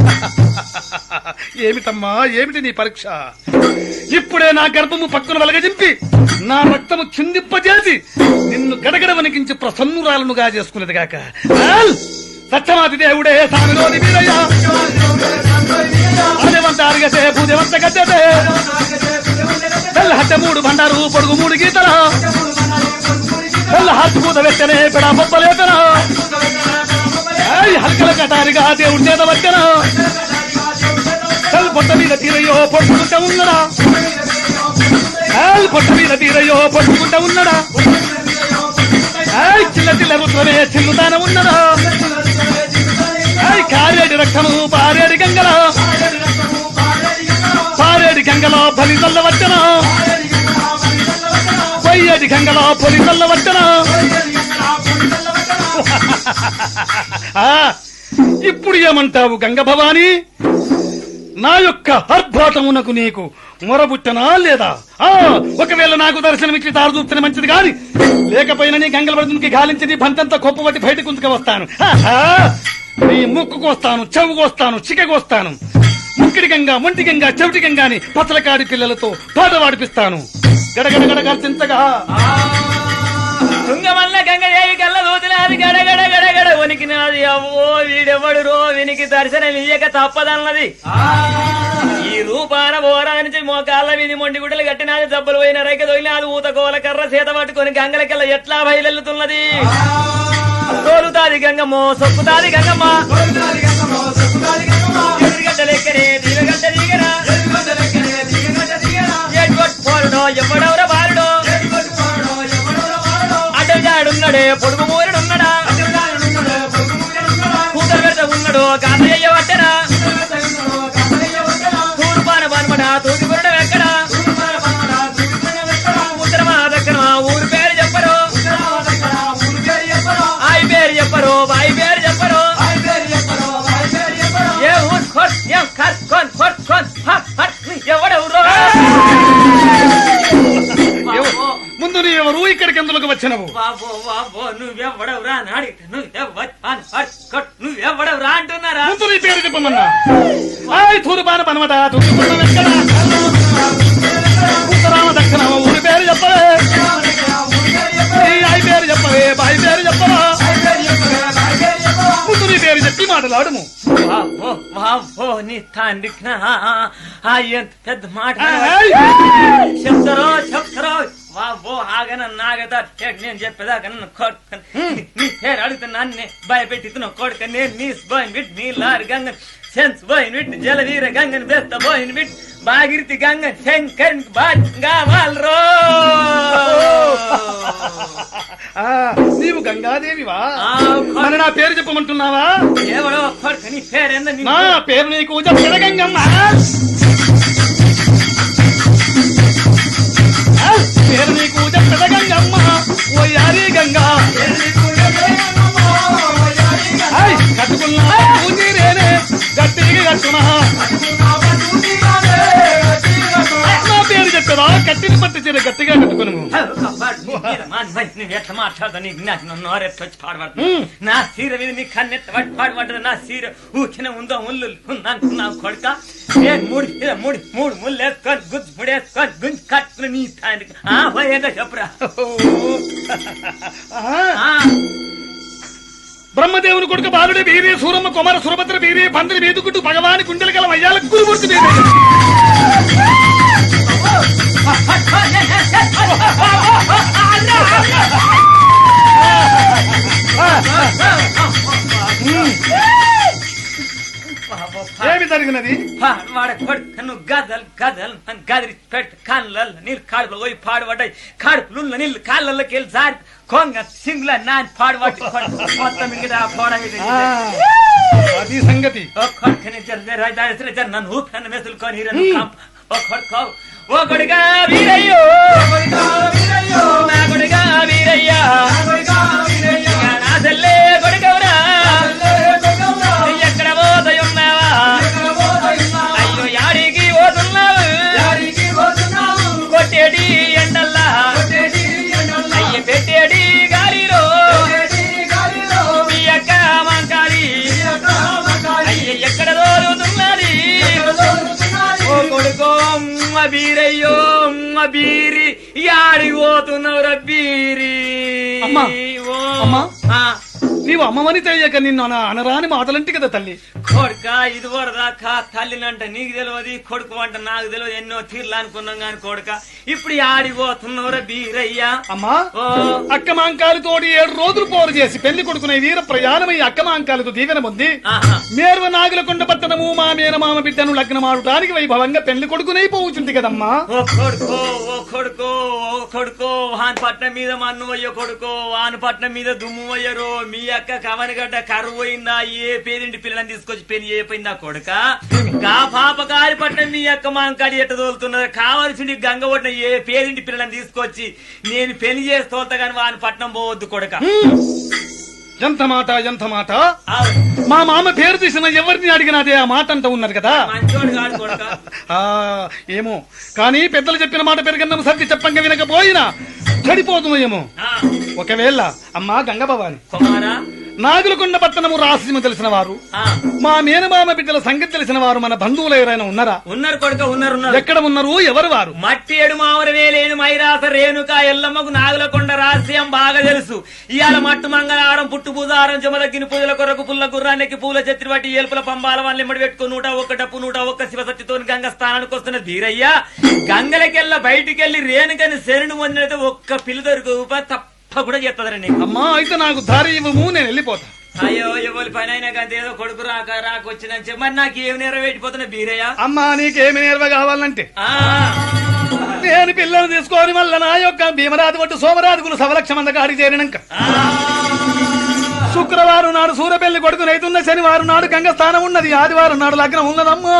ఏమిటమ్మా ఏమిటి నీ పరీక్ష ఇప్పుడే నా గర్భము పక్కన వెలగజింపి నా రక్తము చిందింపజేసి నిన్ను గడగడ వణికించి ప్రసన్నురాలనుగా చేసుకునేది గాక ఆల్! సత్యమాతి దేవుడే సామిలోని వీరయ్య ఆదివంత అరగతే పూజవంత గద్దెతే తెల్ల హట్టె మూడు బండారు పొడుగు మూడు గీతల తెల్ల హార్ట్ పూత వెచ్చనే పెడా పప్పలేతన హల్కల కటారిగా దేవుడి చేత వచ్చన తెల్ల పొట్ట మీద తీరయ్యో పొట్టుకుంటా ఉన్నడా ఏయ్ పొట్ట మీద తీరయ్యో పొట్టుకుంటా ఉన్నడా ఏయ్ చిల్ల చిల్ల రుద్రమే చిల్లుతాన ఉన్నదా ఏయ్ కారేడి రక్తము పారేడి గంగల పారేడి గంగలో బలి చల్లవచ్చన పొయ్యేడి గంగలో పొలి చల్లవచ్చన ఆ, ఇప్పుడు ఏమంటావు గంగ భవానీ నా యొక్క ఆర్భాటమునకు నీకు మొరబుట్టనా లేదా ఆ ఒకవేళ నాకు దర్శనమిచ్చి తారు చూస్తే మంచిది కాని లేకపోయినా నీ గంగల పడుతుంది గాలించి నీ బంతంతా కొప్పబట్టి బయటకు ఉంచుకు వస్తాను ఆహా! నీ ముక్కుకు వస్తాను చెవుకు వస్తాను చికకు వస్తాను ముక్కిడి గంగా మొంటి గంగా చెవిటి గంగాని పతలకాడి పిల్లలతో పాట వాడిపిస్తాను గడగడ గడగర్చింతగా తుంగమల్ల గంగదేవి కళ్ళ దూతినాది గడగడ గడగడ వణికినాది అవ్వో వీడెవడు రో వినికి దర్శనం ఇయ్యక తప్పదన్నది ఈ రూపాన బోరా నుంచి మోకాళ్ళ వీధి మొండి గుడ్డలు కట్టినాది దెబ్బలు పోయిన రైక దొగినాది ఊత కోల కర్ర చేత పట్టుకొని గంగలకెళ్ళ ఎట్లా బయలుతున్నది తోలుతాది గంగమ్మ సొక్కుతాది గంగమ్మ ఎదురుగడ్డ లెక్కనే దీనగడ్డ దిగరా ఎడ్వట్ పోరుడో ఎవడెవర బారుడో అడ్డగాడున్నాడే పొడుగు మూరుడున్నాడా కూతురు పెద్ద ఉన్నాడు కాతయ్య పట్టరా వచ్చినవు బాబో బాబో నువ్వెవ్వడవురా అని అడిగితే నువ్వెవ్వ అని అడుక్కోట్ నువ్వెవ్వడవురా అంటున్నారా ముందు నీ పేరు చెప్పమన్నా ఆయ్ తూరుపాన పనమట తూర్పున వెంకట ఉత్తరామ దక్షిణామ ఊరి పేరు చెప్పవే నీ ఆయి పేరు చెప్పవే బాయి పేరు చెప్పవా ముందు నీ పేరు చెప్పి మాటలాడము బాబో బాబో నీ తండ్రికి నా ఆ ఎంత పెద్ద మాట ఆయ్. చెప్తారో చెప్తారో బాబో ఆగన నాగదా నేను చెప్పేదాకా నన్ను కొడుకు నీ పేరు అడుగుతా నన్ను భయపెట్టి కొడుక నేను నీ పోయిన బిట్ నీ లారి గంగన్ సెన్స్ పోయిన బిట్ జలవీర గంగన్ బెస్త పోయిన బిట్ బాగిరితి గంగన్ శంకర్ బాగా వాళ్ళరో ఆ, నీవు గంగాదేవివా ఆ, మరి నా పేరు చెప్పమంటున్నావా ఎవడో కొడుక నీ పేరేంద నీ నా పేరు నీకు చెప్పిన గంగమ్మ ఆ, పేరు నీకు చెప్పిన గంగమ్మ ఓ యారి గంగా ఆయ్, కట్టుకున్నా పూజీరేనే గట్టిగా కట్టునా నా పేరు చెప్పదా కట్టిని పట్టి చీర గట్టిగా కట్టుకును ఎట్లా మాట్లాడదా నీకు నాకు నన్ను నోరెత్తి వచ్చి పాడబడుతుంది నా సీర మీద నీ కన్నెత్త పట్టి పాడబడ్డది నా సీర ఊచిన ఉందో ముళ్ళు అనుకున్నావు కొడుక నేను మూడు సీర మూడు మూడు ముళ్ళు వేసుకొని గుజ్జు ముడి వేసుకొని గుంజు కట్టుకుని నీ తానికి ఆ పోయేదో చెప్పురా ఆ, బ్రహ్మదేవుని కొడుకు బాలుడి వీరి సూరమ్మ కుమార సురభద్ర వీరి పందిరి వీదుకుంటూ భగవాని కుండల గల అయ్యాల గురుమూర్తి వీరి బాబో, ఏమి జరిగినది వాడ కొడుకు నువ్వు గదల్ గదల్ అని గదిరి పెట్టు కాళ్ళల్లో నీళ్ళు కాడుపులో పోయి పాడుపడ్డాయి కాడుపులు నీళ్ళు కాళ్ళల్లోకి వెళ్ళి జారి కొంగ సింగుల నాని పాడుపట్టి కొడుకు మొత్తం మిగతా పోడ ఆ, అది సంగతి ఓ కొడుకుని జర జర జర జర నన్ను ఊపిన మెసులుకొని ఈరను కంప. ఓ కొడుకు ఓ కొడుగా వీరయ్యో నా కొడుగా వీరయ్యా ఇక నా చెల్లే కొడుకవురా ఎక్కడ పోతయున్నావా అయ్యో యాడికి పోతున్నావు కొట్టేటి ఎండల్లా అయ్య పెట్టేటి గాలిలో మీ అక్క మంకాలి అయ్య ఎక్కడ దోరుతున్నది ఓ కొడుకో అమ్మ బీరయ్యో అమ్మ బీరి యాడి పోతున్నావురా బీరి అమ్మా, ఓ, అమ్మా. ఆ, నీవు అమ్మవని తెలియక నిన్ను అన- అనరాని మాటలంటి కదా తల్లి కొడుక ఇది వరదాకా తల్లినంట నీకు తెలియదు కొడుకు అంట నాకు తెలియదు ఎన్నో తీర్లు అనుకున్నాం గాని కొడుక ఇప్పుడు ఆడిపోతున్నావురా బీరయ్యా అమ్మా ఓ అక్క మాంకాలతోటి ఏడు రోజులు పోరు చేసి పెళ్లి కొడుకునే వీర ప్రయాణమై అక్క మాంకాలతో దీవెన పొంది ఆహా మేర్వ నాగులకొండ పట్టణము మా మేనమామ బిడ్డను లగ్నమాడటానికి వైభవంగా పెళ్లి కొడుకునై పోవుచుంది కదమ్మా ఓ కొడుకో ఓ కొడుకో ఓ కొడుకో వాన్ పట్నం మీద మన్ను అయ్యో కొడుకో వాన్ పట్నం మీద దుమ్ము అయ్యరో మీ అక్క కవనగడ్డ కరువు పోయిందా ఏ పేరింటి పిల్లని తీసుకొచ్చి పెళ్లి అయిపోయిందా కొడుక గా పాప గారి పట్నం మీ అక్క మాంకాడి ఎట్ట తోలుతున్నది కావలసింది గంగ ఒడ్డిన ఏ పేరింటి పిల్లని తీసుకొచ్చి నేను పెళ్లి చేసి తోలుతా గాని వాని పట్నం పోవద్దు కొడుక ఎంత మాట ఎంత మాట ఆవ్. మా మామ పేరు తీసిన ఎవరిని అడిగినదే ఆ మాట అంటూ ఉన్నారు కదా మంచోడు కాడు కొడుక ఆ ఏమో కానీ పెద్దలు చెప్పిన మాట పెరిగన్నం సర్ది చెప్పంగా వినకపోయినా చెడిపోతుందేమో ఆ, ఒకవేళ అమ్మా గంగభవాని కుమారా నాగులకొండ పట్టణము రాసిమ తెలిసిన వారు ఆ, మా మేనమామ బిడ్డల సంగతి తెలిసిన వారు మన బంధువులు ఎవరైనా ఉన్నారా ఉన్నారు కొడుక ఉన్నారు ఉన్నారు ఎక్కడ ఉన్నారు ఎవరు వారు మట్టి ఏడు మావరమే లేని మైరాస రేణుక ఎల్లమ్మకు నాగులకొండ రహస్యం బాగా తెలుసు ఇవాళ మట్టు మంగళవారం పుట్టు పూజారం జమదగ్గిన పూజల కొరకు పుల్ల గుర్రానికి పూల చెత్తి బట్టి ఏల్పుల పంబాల వాళ్ళని ఇమ్మడి పెట్టుకుని నూట ఒక్క డప్పు నూట ఒక్క శివసత్తితో గంగ స్థానానికి వస్తున్న ధీరయ్య గంగలకెళ్ళ బయటికెళ్ళి రేణుకని శరణు పొందినైతే ఒక్క పిల్లి దొరికి తప్ప కూడా చేస్తుందరా నీకు అమ్మా అయితే నాకు దారి ఇవ్వము నేను వెళ్ళిపోతా అయ్యో ఎవరి పని అయినా కానీ ఏదో కొడుకు రాక రాక వచ్చిందని చెప్పి మరి నాకు ఏమి నెరవేటిపోతున్నా బీరయ్య అమ్మా నీకేమి నేర్వ కావాలంటే ఆ, నేను పిల్లలు తీసుకొని మళ్ళా నా యొక్క భీమరాజు పట్టు సోమరాజుకులు సవలక్ష మంద కాడి చేరినాక ఆ. శుక్రవారం నాడు సూర్యపల్లి కొడుకు రైతున్న శనివారం నాడు గంగ స్థానం ఉన్నది ఆదివారం నాడు లగ్నం ఉన్నదమ్మా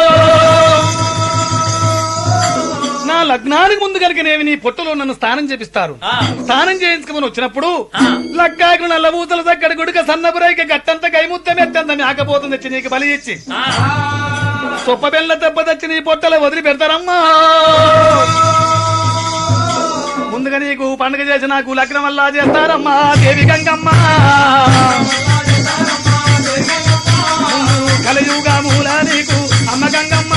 నా లగ్నానికి ముందు కనుక నేను నీ పొట్టులో నన్ను స్నానం చేపిస్తారు ఆ. స్నానం చేయించుకుని వచ్చినప్పుడు ఆ. లగ్గాకు నల్ల బూతలు చక్కడి గుడిక సన్నపురైక గట్టంత కైముత్తం ఎత్తంత మేకపోతుంది వచ్చి నీకు బలి ఇచ్చి ఆ. సొప్ప బెల్ల దెబ్బ తెచ్చి నీ పొట్టలో వదిలి పెడతారమ్మా ముందుగా నీకు పండుగ చేసి నాకు లగ్నం వల్ల చేస్తారమ్మా దేవి గంగమ్మ ముందు కలియుగా మూల నీకు అమ్మ గంగమ్మ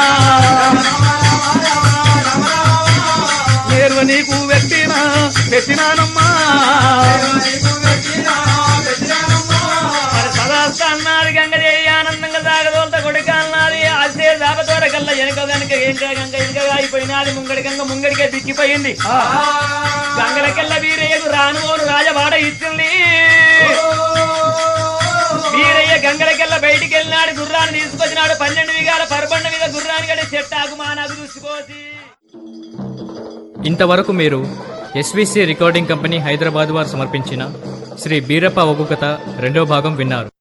నేరు నీకు పెట్టిన పెట్టినానమ్మా మరి సదాస్త అన్నారు గంగదేవి ఆనందంగా సాగదోలత కొడుక అన్నది అదే దాపతోర కల్లా వెనక వెనక ఇంకా గంగ ఇంకా అయిపోయినది ముంగడి గంగ ముంగడికే దిక్కిపోయింది గంగలకెల్లా వీరయ్యకు రానుమోను రాజవాడ ఇచ్చింది వీరయ్య గంగలకెల్లా బయటికి వెళ్ళినాడు గుర్రాన్ని తీసుకొచ్చినాడు పన్నెండు విగాల పరబండ మీద గుర్రాన్ని గడి చెట్టాకు మానాకు చూసిపోసి ఇంతవరకు మీరు ఎస్విసి రికార్డింగ్ కంపెనీ హైదరాబాద్ వారు సమర్పించిన శ్రీ బీరప్ప ఒగ్గు కథ రెండో భాగం విన్నారు